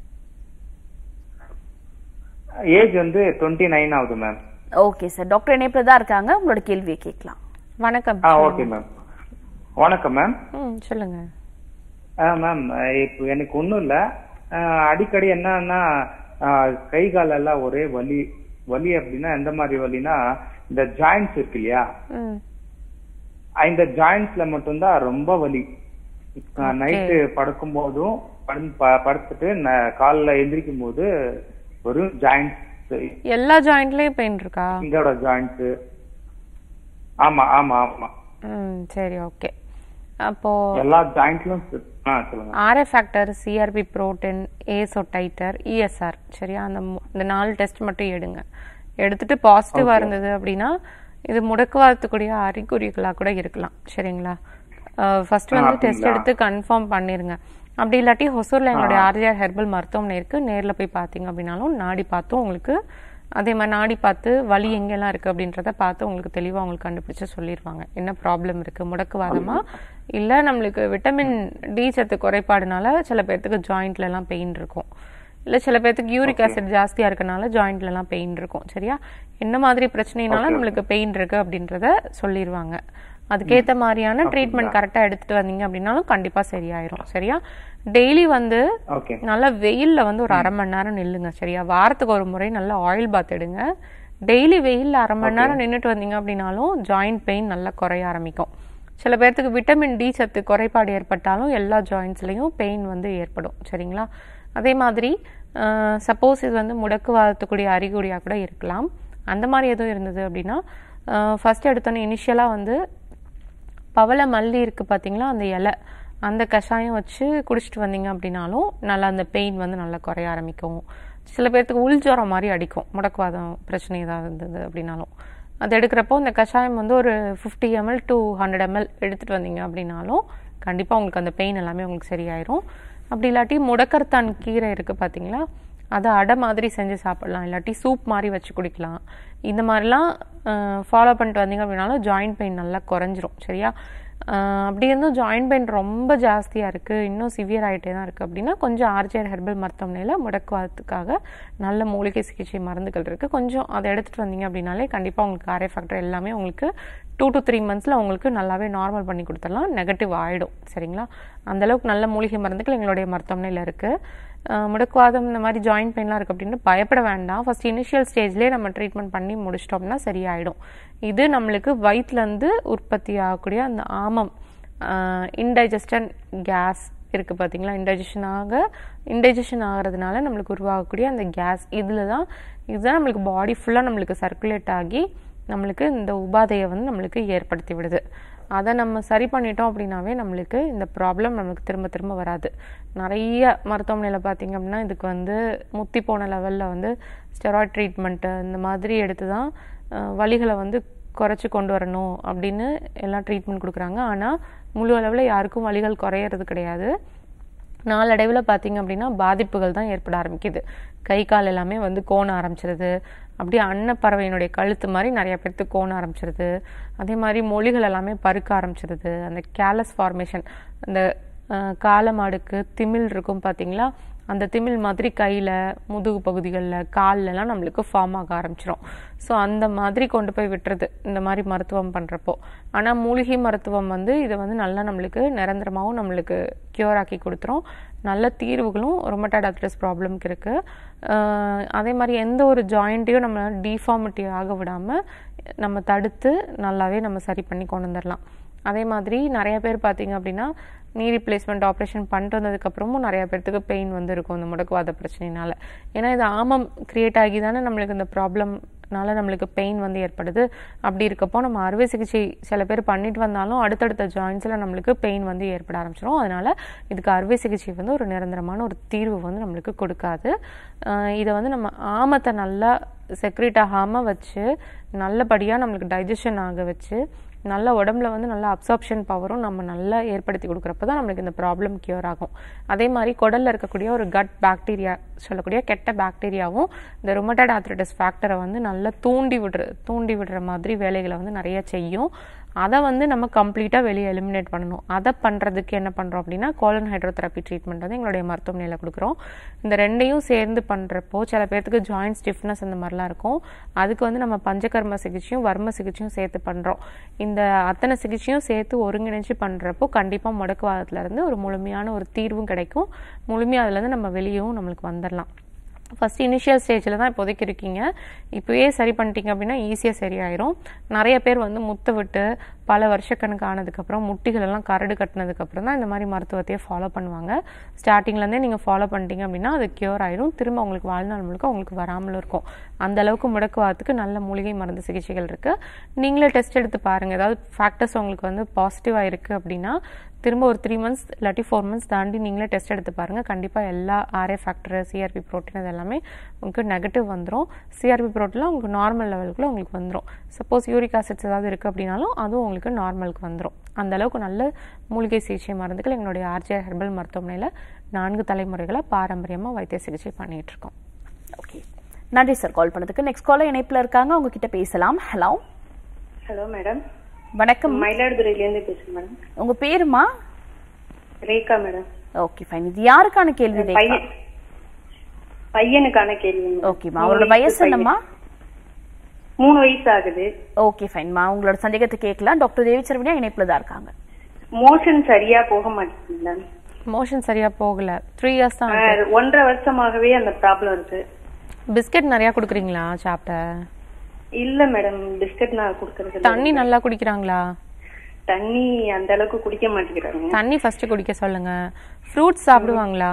ஏஜ் வந்து டுவெண்ட்டி நைன் ஆகுது மேம் ஓகே சார் டாக்டர் இணைப்புல தான் இருக்காங்க உங்களோட கேள்வியை கேட்கலாம் வணக்கம் ஆ ஓகே மேம் வணக்கம் மேம் ம் சொல்லுங்க ஆ மேம் இப்போ எனக்கு ஒன்றும் இல்லை அடிக்கடி என்னன்னா ஆ, கை கால் எல்லாம் ஒரே வலி வலி அப்படின்னா எந்த மாதிரி வலினா இந்த ஜாயிண்ட்ஸ் இருக்கு இல்லையா ம் இந்த ஜாயிண்ட்ஸ்ல மட்டும்தான் ரொம்ப வலி நைட்டு படுக்கும் போதும் படுத்து- ப- படுத்துட்டு ந- காலைல எந்திரிக்கும் போது வெறும் ஜாயிண்ட்ஸ் எல்லா ஜாயிண்ட்லேயும் பெயின் இருக்கா இதோட ஜாயிண்ட்ஸ் ஆமா ஆமா ஆமா ம் சரி ஓகே அப்போ எல்லா ஜாயிண்ட்லும் ஆ சொல்லுங்க RF factor CRP protein ASO titre ESR சரியா அந்த மு- இந்த நாலு டெஸ்ட் மட்டும் எடுங்க எடுத்துட்டு பாசிட்டிவா இருந்தது அப்படின்னா இது முடக்குவாதத்துக்குரிய அறிகுறிகளா கூட இருக்கலாம் சரிங்களா ஃபர்ஸ்ட் வந்து டெஸ்ட் எடுத்து கன்ஃபார்ம் பண்ணிருங்க அப்படி இல்லாட்டி ஹொசூர்ல எங்களுடைய ஆர்ஜிஆர் ஹெர்பல் மருத்துவமனை இருக்கு நேர்ல போய் பார்த்தீங்க அப்படின்னாலும் நாடி பார்த்தும் உங்களுக்கு அதே மாதிரி நாடி பார்த்து வலி எங்கெல்லாம் இருக்கு அப்படின்றத பார்த்து உங்களுக்கு தெளிவா உங்களுக்கு கண்டுபிடிச்சு சொல்லிடுவாங்க என்ன ப்ராப்ளம் இருக்கு முடக்குவாதமா இல்ல நம்மளுக்கு விட்டமின் டி சத்து குறைபாடுனால சில பேர்த்துக்கு ஜாயிண்ட்ல எல்லாம் பெயின் இருக்கும் இல்ல சில பேர்த்துக்கு யூரிக் ஆசிட் ஜாஸ்தியா இருக்கனால ஜாயிண்ட்ல எல்லாம் பெயின் இருக்கும் சரியா என்ன மாதிரி பிரச்சனைனால நம்மளுக்கு பெயின் இருக்கு அப்படின்றத சொல்லிடுவாங்க அதுக்கேத்த மாதிரியான ட்ரீட்மெண்ட் கரெக்டா எடுத்துட்டு வந்தீங்க அப்படின்னாலும் கண்டிப்பா சரியாயிரும் சரியா டெய்லி வந்து ஓகே நல்லா வெயில்ல வந்து ஒரு அரை மணி நேரம் நில்லுங்க சரியா வாரத்துக்கு ஒரு முறை நல்லா ஆயில் பாத் எடுங்க டெய்லி வெயில்ல அரை மணி நேரம் நின்றுட்டு வந்தீங்க அப்படின்னாலும் ஜாயிண்ட் பெயின் நல்லா குறைய ஆரம்பிக்கும் சில பேர்த்துக்கு விட்டமின் டி சத்து குறைபாடு ஏற்பட்டாலும் எல்லா ஜாயின்ஸ்லயும் பெயின் வந்து ஏற்படும் சரிங்களா அதே மாதிரி சப்போஸ் இது வந்து முடக்குவாதத்துக்குரிய அறிகுறியாக கூட இருக்கலாம் அந்த மாதிரி எதுவும் இருந்தது அப்படின்னா ஃபர்ஸ்ட் எடுத்தோன்னே இனிஷியலாக வந்து பவள மல்லி இருக்கு பாத்தீங்களா அந்த இலை அந்த கஷாயம் வச்சு குடிச்சிட்டு வந்தீங்க அப்படின்னாலும் நல்லா அந்த பெயின் வந்து நல்லா குறைய ஆரம்பிக்கும் சில பேர்த்துக்கு உள் ஜுரம் மாதிரி அடிக்கும் முடக்குவாதம் பிரச்சனை ஏதாவது இருந்தது அப்படின்னாலும் அது எடுக்கிறப்போ இந்த கஷாயம் வந்து ஒரு fifty ML to hundred ML எடுத்துட்டு வந்தீங்க அப்படின்னாலும் கண்டிப்பாக உங்களுக்கு அந்த பெயின் எல்லாமே உங்களுக்கு சரியாயிரும் அப்படி இல்லாட்டி முடக்கர்த்தான் கீரை இருக்கு பாத்தீங்களா அதை அடை மாதிரி செஞ்சு சாப்பிடலாம் இல்லாட்டி சூப் மாதிரி வச்சு குடிக்கலாம் இந்த மாதிரிலாம் ஃபாலோ பண்ணிட்டு வந்தீங்க அப்படின்னாலும் ஜாயிண்ட் பெயின் நல்லா குறைஞ்சிரும் சரியா அஹ் அப்படி இருந்தும் ஜாயிண்ட் பெயின் ரொம்ப ஜாஸ்தியாக இருக்குது இன்னும் சிவியர் ஆகிட்டே தான் இருக்குது அப்படின்னா கொஞ்சம் ஆர்ஜிஆர் ஹெர்பல் மருத்துவமனையில் முடக்குவாதத்துக்காக நல்ல மூலிகை சிகிச்சை மருந்துகள் இருக்குது கொஞ்சம் அதை எடுத்துகிட்டு வந்தீங்க அப்படின்னாலே கண்டிப்பாக உங்களுக்கு ஆர்ஏ ஃபேக்டர் எல்லாமே உங்களுக்கு டூ டு த்ரீ மந்த்ஸில் உங்களுக்கு நல்லாவே நார்மல் பண்ணி கொடுத்துடலாம் நெகட்டிவ் ஆகிடும் சரிங்களா அந்தளவுக்கு நல்ல மூலிகை மருந்துகள் எங்களுடைய மருத்துவமனையில் இருக்குது அஹ் முடக்குவாதம் இந்த மாதிரி ஜாயிண்ட் பெயின்லாம் இருக்குது அப்படின்னு பயப்பட வேண்டாம் ஃபர்ஸ்ட் இனிஷியல் ஸ்டேஜ்லேயே நம்ம ட்ரீட்மெண்ட் பண்ணி முடிச்சிட்டோம்னா சரியாயிடும் இது நம்மளுக்கு வயிற்றுலேருந்து உற்பத்தி ஆகக்கூடிய அந்த ஆமம் இன்டைஜஸ்டன் கேஸ் இருக்குது பார்த்தீங்களா இன்டைஜஷன் ஆக இன்டைஜஷன் ஆகிறதுனால நம்மளுக்கு உருவாகக்கூடிய அந்த கேஸ் இதில் தான் இதுதான் நம்மளுக்கு பாடி ஃபுல்லாக நம்மளுக்கு சர்க்குலேட் ஆகி நம்மளுக்கு இந்த உபாதையை வந்து நம்மளுக்கு ஏற்படுத்தி விடுது அதை நம்ம சரி பண்ணிட்டோம் அப்படின்னாவே நம்மளுக்கு இந்த ப்ராப்ளம் நம்மளுக்கு திரும்ப திரும்ப வராது நிறைய மருத்துவமனையில் பார்த்தீங்க அப்படின்னா இதுக்கு வந்து முத்தி போன லெவலில் வந்து ஸ்டெராய்ட் ட்ரீட்மெண்ட்டு இந்த மாதிரி எடுத்து தான் அஹ், வலிகளை வந்து குறைச்சி கொண்டு வரணும் அப்படின்னு எல்லாம் ட்ரீட்மெண்ட் கொடுக்குறாங்க ஆனால் முழு அளவில் யாருக்கும் வலிகள் குறையிறது கிடையாது நாளடைவில் பார்த்தீங்க அப்படின்னா பாதிப்புகள் தான் ஏற்பட ஆரம்பிக்குது கை கால் எல்லாமே வந்து கோண ஆரம்பிச்சிருது அப்படியே அன்னப்பறவையினுடைய கழுத்து மாதிரி நிறைய பேர்த்துக்கு கோண ஆரம்பிச்சிருது அதே மாதிரி மொழிகள் எல்லாமே பருக்க ஆரம்பிச்சிருது அந்த கேலஸ் ஃபார்மேஷன் அந்த அஹ், காளமாடுக்கு திமில் இருக்கும் பார்த்தீங்களா அந்த திமில் மாதிரி கையில் முதுகு பகுதிகளில் கால்லலாம் நம்மளுக்கு ஃபார்ம் ஆக ஆரம்பிச்சிரும் ஸோ அந்த மாதிரி கொண்டு போய் விட்டுறது இந்த மாதிரி மருத்துவம் பண்ணுறப்போ ஆனால் மூலிகை மருத்துவம் வந்து இதை வந்து நல்லா நம்மளுக்கு நிரந்தரமாகவும் நம்மளுக்கு க்யூர் ஆக்கி கொடுத்துரும் நல்ல தீர்வுகளும் ரொமட்டாய்டு ஆர்த்ரைட்டிஸ் ப்ராப்ளம்க்கு இருக்குது அதே மாதிரி எந்த ஒரு ஜாயிண்ட்டையும் நம்ம டிஃபார்மிட்டி ஆக விடாமல் நம்ம தடுத்து நல்லாவே நம்ம சரி பண்ணி கொண்டு வந்துடலாம் அதே மாதிரி நிறைய பேர் பார்த்தீங்க அப்படின்னா நீ ரீப்ளேஸ்மெண்ட் ஆப்ரேஷன் பண்ணிட்டு வந்ததுக்கப்புறமும் நிறைய பேர்த்துக்கு பெயின் வந்து இருக்கும் இந்த முடக்குவாத பிரச்சனைனால ஏன்னா இது ஆமம் கிரியேட் ஆகி தானே நம்மளுக்கு இந்த ப்ராப்ளம்னால நம்மளுக்கு பெயின் வந்து ஏற்படுது அப்படி இருக்கப்போ நம்ம அறுவை சிகிச்சை சில பேர் பண்ணிட்டு வந்தாலும் அடுத்தடுத்த ஜாயின்ஸில் நம்மளுக்கு பெயின் வந்து ஏற்பட ஆரம்பிச்சிடும் அதனால இதுக்கு அறுவை சிகிச்சை வந்து ஒரு நிரந்தரமான ஒரு தீர்வு வந்து நம்மளுக்கு கொடுக்காது ஆஹ் இதை வந்து நம்ம ஆமத்தை நல்லா செக்ரேட் ஆகாமல் வச்சு நல்லபடியாக நம்மளுக்கு டைஜஷன் ஆக வச்சு நல்ல உடம்புல வந்து நல்ல அப்சார்ப்ஷன் பவரும் நம்ம நல்லா ஏற்படுத்தி கொடுக்குறப்ப தான் நம்மளுக்கு இந்த ப்ராப்ளம் கியூர் ஆகும் அதே மாதிரி குடல்ல இருக்கக்கூடிய ஒரு கட் பாக்டீரியா சொல்லக்கூடிய கெட்ட பாக்டீரியாவும் இந்த ருமட்டட் ஆர்த்ரைட்டிஸ் ஃபேக்டரை வந்து நல்லா தூண்டி விடுற தூண்டி விடுற மாதிரி வேலைகளை வந்து நிறைய செய்யும் அதை வந்து நம்ம கம்ப்ளீட்டாக வெளியே எலிமினேட் பண்ணணும் அதை பண்ணுறதுக்கு என்ன பண்ணுறோம் அப்படின்னா கோலன் ஹைட்ரோதெரப்பி ட்ரீட்மெண்ட் வந்து எங்களுடைய மருத்துவமனையில் கொடுக்குறோம் இந்த ரெண்டையும் சேர்ந்து பண்ணுறப்போ சில பேர்த்துக்கு ஜாயிண்ட் ஸ்டிஃப்னஸ் அந்த மாதிரிலாம் இருக்கும் அதுக்கு வந்து நம்ம பஞ்சகர்ம சிகிச்சையும் வர்ம சிகிச்சையும் சேர்த்து பண்ணுறோம் இந்த அத்தனை சிகிச்சையும் சேர்த்து ஒருங்கிணைச்சு பண்ணுறப்போ கண்டிப்பாக முடக்குவாதத்துல இருந்து ஒரு முழுமையான ஒரு தீர்வும் கிடைக்கும் முழுமையாக அதுலேருந்து நம்ம வெளியவும் நம்மளுக்கு வந்துடலாம் ஃபர்ஸ்ட் இனிஷியல் ஸ்டேஜில் தான் இப்போதைக்கு இருக்கீங்க இப்போயே சரி பண்ணிட்டீங்க அப்படின்னா ஈஸியாக சரியாயிரும் நிறைய பேர் வந்து முத்த விட்டு பல வருஷக்கணக்கு ஆனதுக்கப்புறம் முட்டிகள் எல்லாம் கரடு கட்டினதுக்கப்புறம் தான் இந்த மாதிரி மருத்துவத்தையே ஃபாலோ பண்ணுவாங்க ஸ்டார்டிங்லேருந்தே நீங்கள் ஃபாலோ பண்ணிட்டீங்க அப்படின்னா அது கியூர் ஆயிரும் திரும்ப உங்களுக்கு வாழ்நாள் முழுக்க உங்களுக்கு வராமலும் இருக்கும் அந்த அளவுக்கு முடக்குவாதத்துக்கு நல்ல மூலிகை மருந்து சிகிச்சைகள் இருக்குது நீங்களே டெஸ்ட் எடுத்து பாருங்கள் ஏதாவது ஃபேக்டர்ஸ் உங்களுக்கு வந்து பாசிட்டிவாக இருக்குது அப்படின்னா திரும்ப ஒரு த்ரீ மந்த்ஸ் இல்லாட்டி ஃபோர் மந்த்ஸ் தாண்டி நீங்களே டெஸ்ட் எடுத்து பாருங்கள் கண்டிப்பாக எல்லா ஆர்ஏ ஃபேக்டர் சிஆர்பி ப்ரோட்டீன் இது எல்லாமே உங்களுக்கு நெகட்டிவ் வந்துடும் சிஆர்பி ப்ரோட்டீன்லாம் உங்களுக்கு நார்மல் லெவலுக்குள்ள உங்களுக்கு வந்துடும் சப்போஸ் யூரிக் ஆசிட்ஸ் ஏதாவது இருக்குது அப்படின்னாலும் அதுவும் உங்களுக்கு நார்மலுக்கு வந்துடும் அந்த அளவுக்கு நல்ல மூலிகை சிகிச்சை மருந்துகள் எங்களுடைய ஆர்ஜே ஹெர்பல் மருத்துவமனையில் நான்கு தலைமுறைகளை பாரம்பரியமாக வைத்திய சிகிச்சை பண்ணிட்டு இருக்கோம் ஓகே நன்றி சார் கால் பண்ணதுக்கு நெக்ஸ்ட் காலர் இணைப்புல இருக்காங்க அவங்க கிட்ட பேசலாம் ஹலோ ஹலோ மேடம் வணக்கம் மயிலாடுதுறையிலேருந்து பேசுறேன் மேடம் உங்க பேருமா ரேகா மேடம் ஓகே ஃபைன் இது யாருக்கான கேள்வி ரேகா? பையன் பையனுக்கான கேள்வி madam. ஓகேம்மா மூணு அவரோட வயசு பையன். என்னம்மா மூணு வயசு ஆகுது ஓகே ஃபைன்மா உங்களோட சந்தேகத்தை கேட்கலாம் டாக்டர் தேவி சரவணியா இணைப்புல தான் இருக்காங்க மோஷன் சரியா போக மாட்டேங்குது மேடம் மோஷன் சரியாக போகல த்ரீ இயர்ஸ் தான் ஆஹ், ஒன்றரை வருஷமாகவே அந்த ப்ராப்ளம் இருக்கு பிஸ்கட் நிறையா கொடுக்குறீங்களா சாப்பிட்ட இல்ல மேடம் பிஸ்கட் நான் கொடுக்கறது இல்ல. தண்ணி நல்லா குடிக்கிறாங்களா தண்ணி அந்த அளவுக்கு குடிக்க மாட்டேங்கிறாங்க தண்ணி ஃபர்ஸ்ட் குடிக்க சொல்லுங்க ஃப்ரூட்ஸ் சாப்பிடுவாங்களா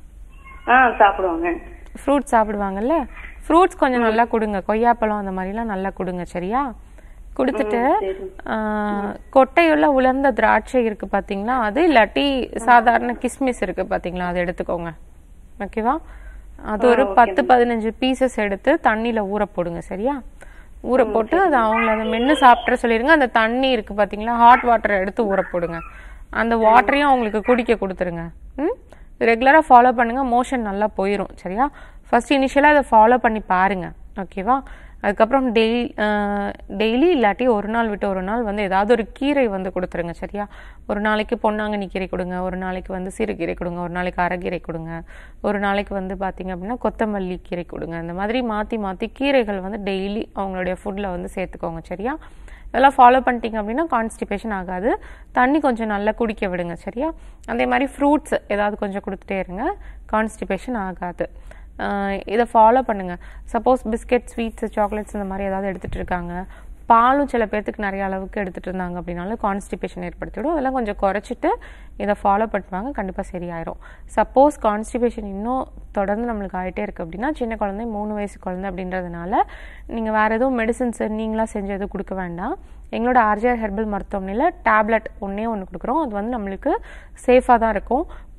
ஆ சாப்பிடுவாங்க ஃப்ரூட்ஸ் சாப்பிடுவாங்கல்ல ஃப்ரூட்ஸ் கொஞ்சம் நல்லா கொடுங்க கொய்யாப்பழம் அந்த மாதிரிலாம் நல்லா கொடுங்க சரியா கொடுத்துட்டு ஆ, கொட்டையுள்ள உலர்ந்த திராட்சை இருக்கு பாத்தீங்களா அது இல்லாட்டி சாதாரண கிஸ்மிஸ் இருக்கு பாத்தீங்களா அதை எடுத்துக்கோங்க ஓகேவா அது ஒரு பத்து பதினஞ்சு பீசஸ் எடுத்து தண்ணியில ஊற போடுங்க சரியா ஊற போட்டு அது அவங்கள அதை மென்று சாப்பிட்ற சொல்லிருங்க அந்த தண்ணி இருக்கு பாத்தீங்களா ஹாட் வாட்டர் எடுத்து ஊற போடுங்க அந்த வாட்டரையும் அவங்களுக்கு குடிக்க கொடுத்துருங்க ம் ரெகுலராக ஃபாலோ பண்ணுங்க மோஷன் நல்லா போயிடும் சரியா ஃபர்ஸ்ட் இனிஷியலாக அதை ஃபாலோ பண்ணி பாருங்க ஓகேவா அதுக்கப்புறம் டெய்லி டெய்லி இல்லாட்டி ஒரு நாள் விட்டு ஒரு நாள் வந்து ஏதாவது ஒரு கீரை வந்து கொடுத்துருங்க சரியா ஒரு நாளைக்கு பொன்னாங்கண்ணி கீரை கொடுங்க ஒரு நாளைக்கு வந்து சிறுகீரை கொடுங்க ஒரு நாளைக்கு அரைக்கீரை கொடுங்க ஒரு நாளைக்கு வந்து பார்த்தீங்க அப்படின்னா கொத்தமல்லி கீரை கொடுங்க இந்த மாதிரி மாற்றி மாற்றி கீரைகள் வந்து டெய்லி அவங்களுடைய ஃபுட்டில் வந்து சேர்த்துக்கோங்க சரியா இதெல்லாம் ஃபாலோ பண்ணிட்டீங்க அப்படின்னா கான்ஸ்டிபேஷன் ஆகாது தண்ணி கொஞ்சம் நல்லா குடிக்க விடுங்க சரியா அதே மாதிரி ஃப்ரூட்ஸ் ஏதாவது கொஞ்சம் கொடுத்துட்டே இருங்க கான்ஸ்டிபேஷன் ஆகாது ஆஹ் இதை ஃபாலோ பண்ணுங்க சப்போஸ் பிஸ்கெட் ஸ்வீட்ஸ் சாக்லேட்ஸ் இந்த மாதிரி ஏதாவது எடுத்துட்டு இருக்காங்க பாலும் சில பேர்த்துக்கு நிறைய அளவுக்கு எடுத்துட்டு இருந்தாங்க அப்படின்னாலும் கான்ஸ்டிபேஷன் ஏற்படுத்திவிடும் அதெல்லாம் கொஞ்சம் குறைச்சிட்டு இதை ஃபாலோ பண்ணுவாங்க கண்டிப்பாக சரியாயிரும் சப்போஸ் கான்ஸ்டிபேஷன் இன்னும் தொடர்ந்து நம்மளுக்கு ஆகிட்டே இருக்கு அப்படின்னா சின்ன குழந்தை மூணு வயசு குழந்தை அப்படின்றதுனால நீங்கள் வேற எதுவும் மெடிசன்ஸ் நீங்களா செஞ்சு எதுவும் கொடுக்க வேண்டாம் எங்களோட ஆர்ஜிஆர் ஹெர்பல் மருத்துவமனையில் டேப்லெட் ஒன்றே ஒன்று கொடுக்குறோம் அது வந்து நம்மளுக்கு சேஃபாக தான் இருக்கும்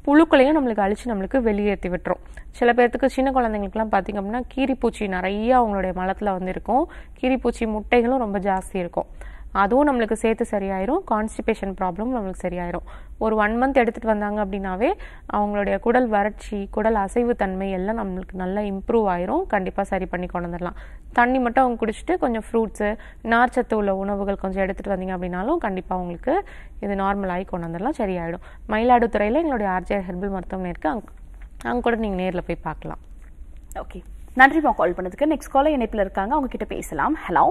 புழுக்களையும் நம்மளுக்கு அழிச்சு நம்மளுக்கு வெளியேற்றி விட்டுரும் சில பேர்த்துக்கு சின்ன குழந்தைங்களுக்குலாம் பார்த்தீங்க அப்படின்னா கீரிப்பூச்சி நிறைய அவங்களுடைய மலத்தில் வந்து இருக்கும் கீரிப்பூச்சி முட்டைகளும் ரொம்ப ஜாஸ்தி இருக்கும் அதுவும் நம்மளுக்கு சேர்த்து சரியாயிரும் கான்ஸ்டிபேஷன் ப்ராப்ளம் நம்மளுக்கு சரியாயிரும் ஒரு ஒன் மந்த் எடுத்துகிட்டு வந்தாங்க அப்படின்னாவே அவங்களுடைய குடல் வறட்சி குடல் அசைவு தன்மை எல்லாம் நம்மளுக்கு நல்லா இம்ப்ரூவ் ஆயிரும் கண்டிப்பாக சரி பண்ணி கொண்டு வந்துடலாம் தண்ணி மட்டும் அவங்க குடிச்சிட்டு கொஞ்சம் ஃப்ரூட்ஸு நார்ச்சத்து உள்ள உணவுகள் கொஞ்சம் எடுத்துகிட்டு வந்தீங்க அப்படின்னாலும் கண்டிப்பாக அவங்களுக்கு இது நார்மல் ஆகி கொண்டு வந்துடலாம் சரியாயிடும் மயிலாடுதுறையில் எங்களுடைய ஆர்ஜே ஹெர்பல் மருத்துவமனை இருக்குது அங்கே அங்கே கூட நீங்கள் நேரில் போய் பார்க்கலாம் ஓகே நன்றிமா கால் பண்ணதுக்கு நெக்ஸ்ட் காலர் இணைப்பில் இருக்காங்க அவங்க கிட்ட பேசலாம் ஹலோ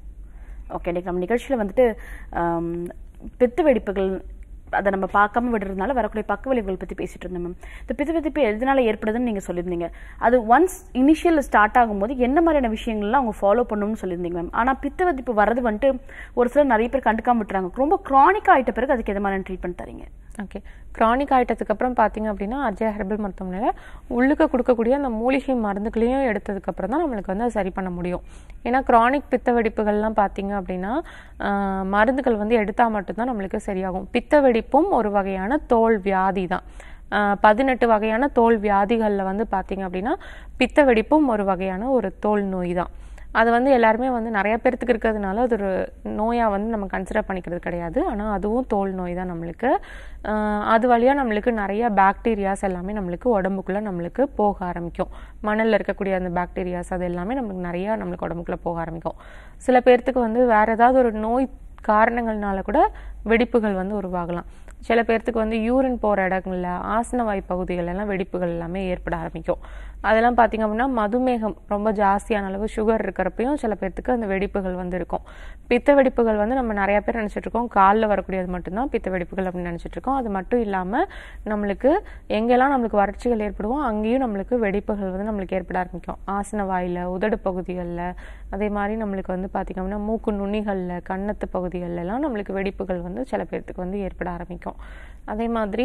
ஓகே இன்னைக்கு நம்ம நிகழ்ச்சியில் வந்துட்டு ஆம், பித்து வெடிப்புகள் அதை நம்ம பார்க்காம விடுறதுனால வரக்கூடிய பக்க விளைவுகள் பற்றி பேசிட்டு இருந்தோம் மேம் இந்த பித்து வெடிப்பு எதனால ஏற்படுதுன்னு நீங்கள் சொல்லியிருந்தீங்க அது ஒன்ஸ் இனிஷியல் ஸ்டார்ட் ஆகும்போது என்ன மாதிரியான விஷயங்கள்லாம் அவங்க ஃபாலோ பண்ணணும்னு சொல்லியிருந்தீங்க மேம் ஆனால் பித்து வெடிப்பு வர்றது வந்துட்டு ஒரு சிலர் நிறைய பேர் கண்டுக்காம விட்டுறாங்க ரொம்ப க்ரானிக் ஆயிட்ட பிறகு அதுக்கு எது மாதிரியான ட்ரீட்மெண்ட் தரீங்க ஓகே க்ரானிக் ஆயிட்டதுக்கு அப்புறம் பார்த்தீங்க அப்படின்னா அஜய் ஹெர்பல் மருத்துவமனையில் உள்ளுக்க கொடுக்கக்கூடிய அந்த மூலிகை மருந்துகளையும் எடுத்ததுக்கு அப்புறம் தான் நம்மளுக்கு வந்து அதை சரி பண்ண முடியும் ஏன்னா க்ரானிக் பித்த வெடிப்புகள்லாம் பார்த்தீங்க அப்படின்னா ஆஹ், மருந்துகள் வந்து எடுத்தால் மட்டும்தான் நம்மளுக்கு சரியாகும் பித்த வெடிப்பும் ஒரு வகையான தோல் வியாதி தான் ஆஹ், பதினெட்டு வகையான தோல் வியாதிகளில் வந்து பார்த்தீங்க அப்படின்னா பித்த வெடிப்பும் ஒரு வகையான ஒரு தோல் நோய் தான் அது வந்து எல்லாருமே வந்து நிறைய பேர்த்துக்கு இருக்கிறதுனால அது ஒரு நோயாக வந்து நம்ம கன்சிடர் பண்ணிக்கிறது கிடையாது ஆனால் அதுவும் தோல் நோய் தான் நம்மளுக்கு ஆஹ் அது வழியாக நம்மளுக்கு நிறைய பாக்டீரியாஸ் எல்லாமே நம்மளுக்கு உடம்புக்குள்ளே நம்மளுக்கு போக ஆரம்பிக்கும் மணலில் இருக்கக்கூடிய அந்த பாக்டீரியாஸ் அது எல்லாமே நம்மளுக்கு நிறையா நம்மளுக்கு உடம்புக்குள்ளே போக ஆரம்பிக்கும் சில பேர்த்துக்கு வந்து வேற ஏதாவது ஒரு நோய் காரணங்கள்னால கூட வெடிப்புகள் வந்து உருவாகலாம் சில பேர்த்துக்கு வந்து யூரின் போகிற இடங்கள்ல ஆசனவாய் பகுதிகள் எல்லாம் வெடிப்புகள் எல்லாமே ஏற்பட ஆரம்பிக்கும் அதெல்லாம் பார்த்தீங்க அப்படின்னா மதுமேகம் ரொம்ப ஜாஸ்தியான அளவு சுகர் இருக்கிறப்பையும் சில பேர்த்துக்கு அந்த வெடிப்புகள் வந்து இருக்கும் பித்த வெடிப்புகள் வந்து நம்ம நிறைய பேர் நினைச்சிட்டு இருக்கோம் காலில் வரக்கூடியது மட்டும்தான் பித்த வெடிப்புகள் அப்படின்னு நினைச்சிட்டு இருக்கோம் அது மட்டும் இல்லாமல் நம்மளுக்கு எங்கெல்லாம் நம்மளுக்கு வறட்சிகள் ஏற்படுமோ அங்கேயும் நம்மளுக்கு வெடிப்புகள் வந்து நம்மளுக்கு ஏற்பட ஆரம்பிக்கும் ஆசன வாயில உதடு பகுதிகளில் அதே மாதிரி நம்மளுக்கு வந்து பார்த்திங்க அப்படின்னா மூக்கு நுனிகளில் கன்னத்து பகுதிகள்ல எல்லாம் நம்மளுக்கு வெடிப்புகள் வந்து சில பேர்த்துக்கு வந்து ஏற்பட ஆரம்பிக்கும் அதே மாதிரி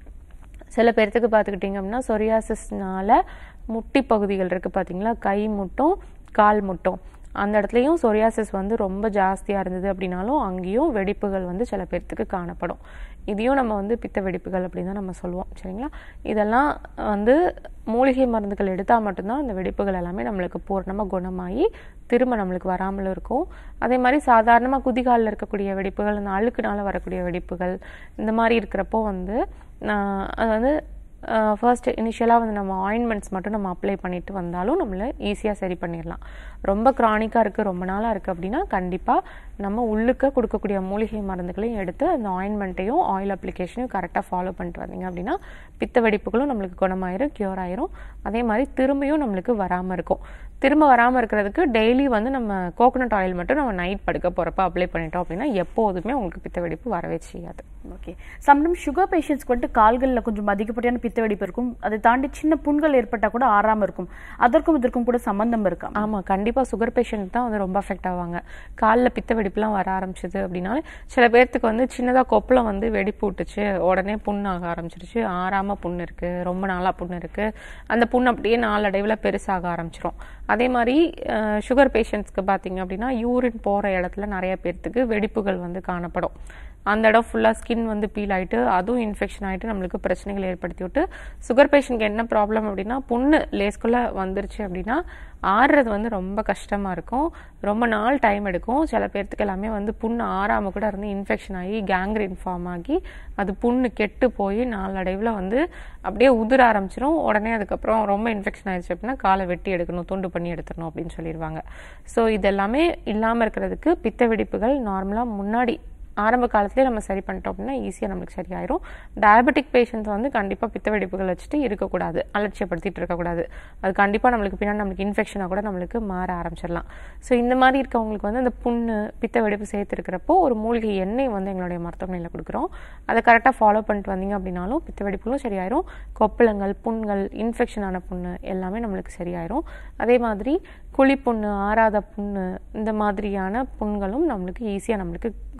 சில பேர்த்துக்கு பார்த்துக்கிட்டிங்க அப்படின்னா சொரியாசிஸ்னால முட்டி பகுதிகள் இருக்குது பார்த்தீங்களா கை முட்டும் கால் முட்டும் அந்த இடத்துலையும் சொரியாசிஸ் வந்து ரொம்ப ஜாஸ்தியாக இருந்தது அப்படின்னாலும் அங்கேயும் வெடிப்புகள் வந்து சில பேர்த்துக்கு காணப்படும் இதையும் நம்ம வந்து பித்த வெடிப்புகள் அப்படின்னு தான் நம்ம சொல்லுவோம் சரிங்களா இதெல்லாம் வந்து மூலிகை மருந்துகள் எடுத்தால் மட்டும்தான் அந்த வெடிப்புகள் எல்லாமே நம்மளுக்கு பூர்ணமாக குணமாகி திரும்ப நம்மளுக்கு வராமல் இருக்கும் அதே மாதிரி சாதாரணமாக குதிகாலில் இருக்கக்கூடிய வெடிப்புகள் அந்த அழுக்குனால வரக்கூடிய வெடிப்புகள் இந்த மாதிரி இருக்கிறப்போ வந்து நான் அது வந்து ஃபர்ஸ்ட் இனிஷியலாக வந்து நம்ம ஆயின்மெண்ட்ஸ் மட்டும் நம்ம அப்ளை பண்ணிட்டு வந்தாலும் நம்மள ஈஸியாக சரி பண்ணிடலாம் ரொம்ப க்ரானிக்காக இருக்குது ரொம்ப நாளாக இருக்குது அப்படின்னா கண்டிப்பாக நம்ம உள்ளுக்க கொடுக்கக்கூடிய மூலிகை மருந்துகளையும் எடுத்து அந்த ஆயின்மெண்ட்டையும் ஆயில் அப்ளிகேஷனையும் கரெக்டாக ஃபாலோ பண்ணிட்டு வந்தீங்க அப்படின்னா பித்த வெடிப்புகளும் நம்மளுக்கு குணமாயிரும் க்யூர் ஆயிரும் அதே மாதிரி திரும்பியும் நம்மளுக்கு வராமல் இருக்கும் திரும்ப வராமல் இருக்கிறதுக்கு டெய்லி வந்து நம்ம கோகோனட் ஆயில் மட்டும் நம்ம நைட் படுக்க போகிறப்ப அப்ளை பண்ணிட்டோம் அப்படின்னா எப்போதுமே உங்களுக்கு பித்த வெடிப்பு வரவே செய்யாது ஓகே சம்டைம் சுகர் பேஷண்ட்ஸ்க்கு வந்துட்டு கால்களில் கொஞ்சம் அதிகப்படியான பித்த வெடிப்பு இருக்கும் அதை தாண்டி சின்ன புண்கள் ஏற்பட்டா கூட ஆறாம இருக்கும் அதற்கும் இதற்கும் கூட சம்பந்தம் இருக்கா ஆமாம் கண்டிப்பாக சுகர் பேஷண்ட் தான் வந்து ரொம்ப அஃபெக்ட் ஆவாங்க காலில் பித்த வெடிப்புலாம் வர ஆரம்பிச்சது அப்படின்னாலே சில பேர்த்துக்கு வந்து சின்னதாக கொப்பளம் வந்து வெடிப்பு விட்டுச்சு உடனே புண்ணாக ஆரம்பிச்சிருச்சு ஆறாம புண்ணு இருக்குது ரொம்ப நாளாக புண்ணு இருக்குது அந்த புண்ணு அப்படியே நாளடைவில் பெருசாக ஆரம்பிச்சிரும் அதே மாதிரி சுகர் பேஷண்ட்ஸ்க்கு பார்த்தீங்க அப்படின்னா யூரின் போகிற இடத்துல நிறைய பேர்த்துக்கு வெடிப்புகள் வந்து காணப்படும் அந்த இடம் ஃபுல்லாக ஸ்கின் வந்து பீல் ஆயிட்டு அதுவும் இன்ஃபெக்ஷன் ஆயிட்டு நம்மளுக்கு பிரச்சனைகளை ஏற்படுத்தி விட்டு சுகர் பேஷண்ட்க்கு என்ன ப்ராப்ளம் அப்படின்னா புண்ணு லேஸ்குள்ளே வந்துருச்சு அப்படின்னா ஆறுறது வந்து ரொம்ப கஷ்டமாக இருக்கும் ரொம்ப நாள் டைம் எடுக்கும் சில பேர்த்துக்கு எல்லாமே வந்து புண்ணு ஆறாமல் கூட இருந்து இன்ஃபெக்ஷன் ஆகி கேங்க்ரின் ஃபார்ம் ஆகி அது புண்ணு கெட்டு போய் நாளடைவில் வந்து அப்படியே உதிர ஆரம்பிச்சிரும் உடனே அதுக்கப்புறம் ரொம்ப இன்ஃபெக்ஷன் ஆயிடுச்சு அப்படின்னா காலை வெட்டி எடுக்கணும் துண்டு பண்ணி எடுத்துடணும் அப்படின்னு சொல்லிடுவாங்க ஸோ இதெல்லாமே இல்லாமல் இருக்கிறதுக்கு பித்த வெடிப்புகள் நார்மலாக முன்னாடி ஆரம்ப காலத்திலே நம்ம சரி பண்ணிட்டோம் அப்படின்னா ஈஸியாக நம்மளுக்கு சரியாயிரும் டயபெட்டிக் பேஷண்ட் வந்து கண்டிப்பாக பித்த வெடிப்புகள் வச்சுட்டு இருக்கக்கூடாது அலட்சியப்படுத்திட்டு இருக்கக்கூடாது அது கண்டிப்பாக நம்மளுக்கு பின்னாடி நம்மளுக்கு இன்ஃபெக்ஷனாக கூட நம்மளுக்கு மாற ஆரம்பிச்சிடலாம் ஸோ இந்த மாதிரி இருக்கவங்களுக்கு வந்து அந்த புண்ணு பித்த வெடிப்பு சேர்த்துருக்கிறப்போ ஒரு மூலிகை எண்ணெய் வந்து எங்களுடைய மருத்துவமனையில் கொடுக்குறோம் அதை கரெக்டாக ஃபாலோ பண்ணிட்டு வந்தீங்க அப்படின்னாலும் பித்த வெடிப்புகளும் சரியாயிரும் கொப்பளங்கள் புண்கள் இன்ஃபெக்ஷனான புண்ணு எல்லாமே நம்மளுக்கு சரியாயிரும் அதே மாதிரி குழி புண்ணு ஆறாத புண்ணு இந்த மாதிரியான புண்களும் நம்மளுக்கு ஈஸியாக நம்மளுக்கு குணமாயிரும்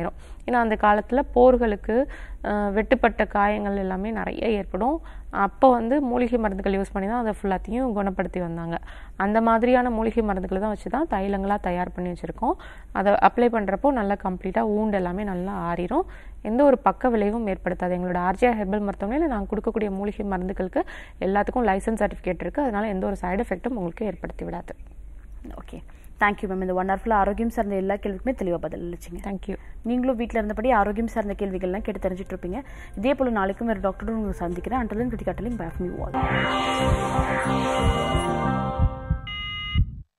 குணமாயிரும் ஏன்னா அந்த காலத்தில் போர்களுக்கு அஹ், வெட்டுப்பட்ட காயங்கள் எல்லாமே நிறைய ஏற்படும் அப்போ வந்து மூலிகை மருந்துகள் யூஸ் பண்ணி தான் அதை ஃபுல்லாத்தையும் குணப்படுத்தி வந்தாங்க அந்த மாதிரியான மூலிகை மருந்துகளை தான் வச்சு தான் தைலங்களாக தயார் பண்ணி வச்சுருக்கோம் அதை அப்ளை பண்ணுறப்போ நல்லா கம்ப்ளீட்டாக ஊண்டு எல்லாமே நல்லா ஆறிடும் எந்த ஒரு பக்க விளைவும் ஏற்படுத்தாது எங்களோட ஆர்ஜிஆ ஹெர்பல் மருத்துவமனையில் நாங்கள் கொடுக்கக்கூடிய மூலிகை மருந்துகளுக்கு எல்லாத்துக்கும் லைசன்ஸ் சர்டிஃபிகேட் இருக்குது அதனால எந்த ஒரு சைடு எஃபெக்ட்டும் உங்களுக்கு ஏற்படுத்தி விடாது ஓகே தேங்க்யூ மேம் இந்த ஒன் ஹவர்ஃபுல்லாக ஆரோக்கியம் சார்ந்த எல்லா கேள்விக்குமே தெளிவாக பதில் அளிச்சிங்க தேங்க்யூ நீங்களும் வீட்டில் இருந்தபடி ஆரோக்கியம் சார்ந்த கேள்விகள்லாம் கேட்டு தெரிஞ்சுட்டு இருப்பீங்க இதே போல் நாளைக்கும் வேறு டாக்டரும் உங்களை சந்திக்கிறேன் அண்டலின் கிருத்திகாட்டலின் பேஃப் மீ வால்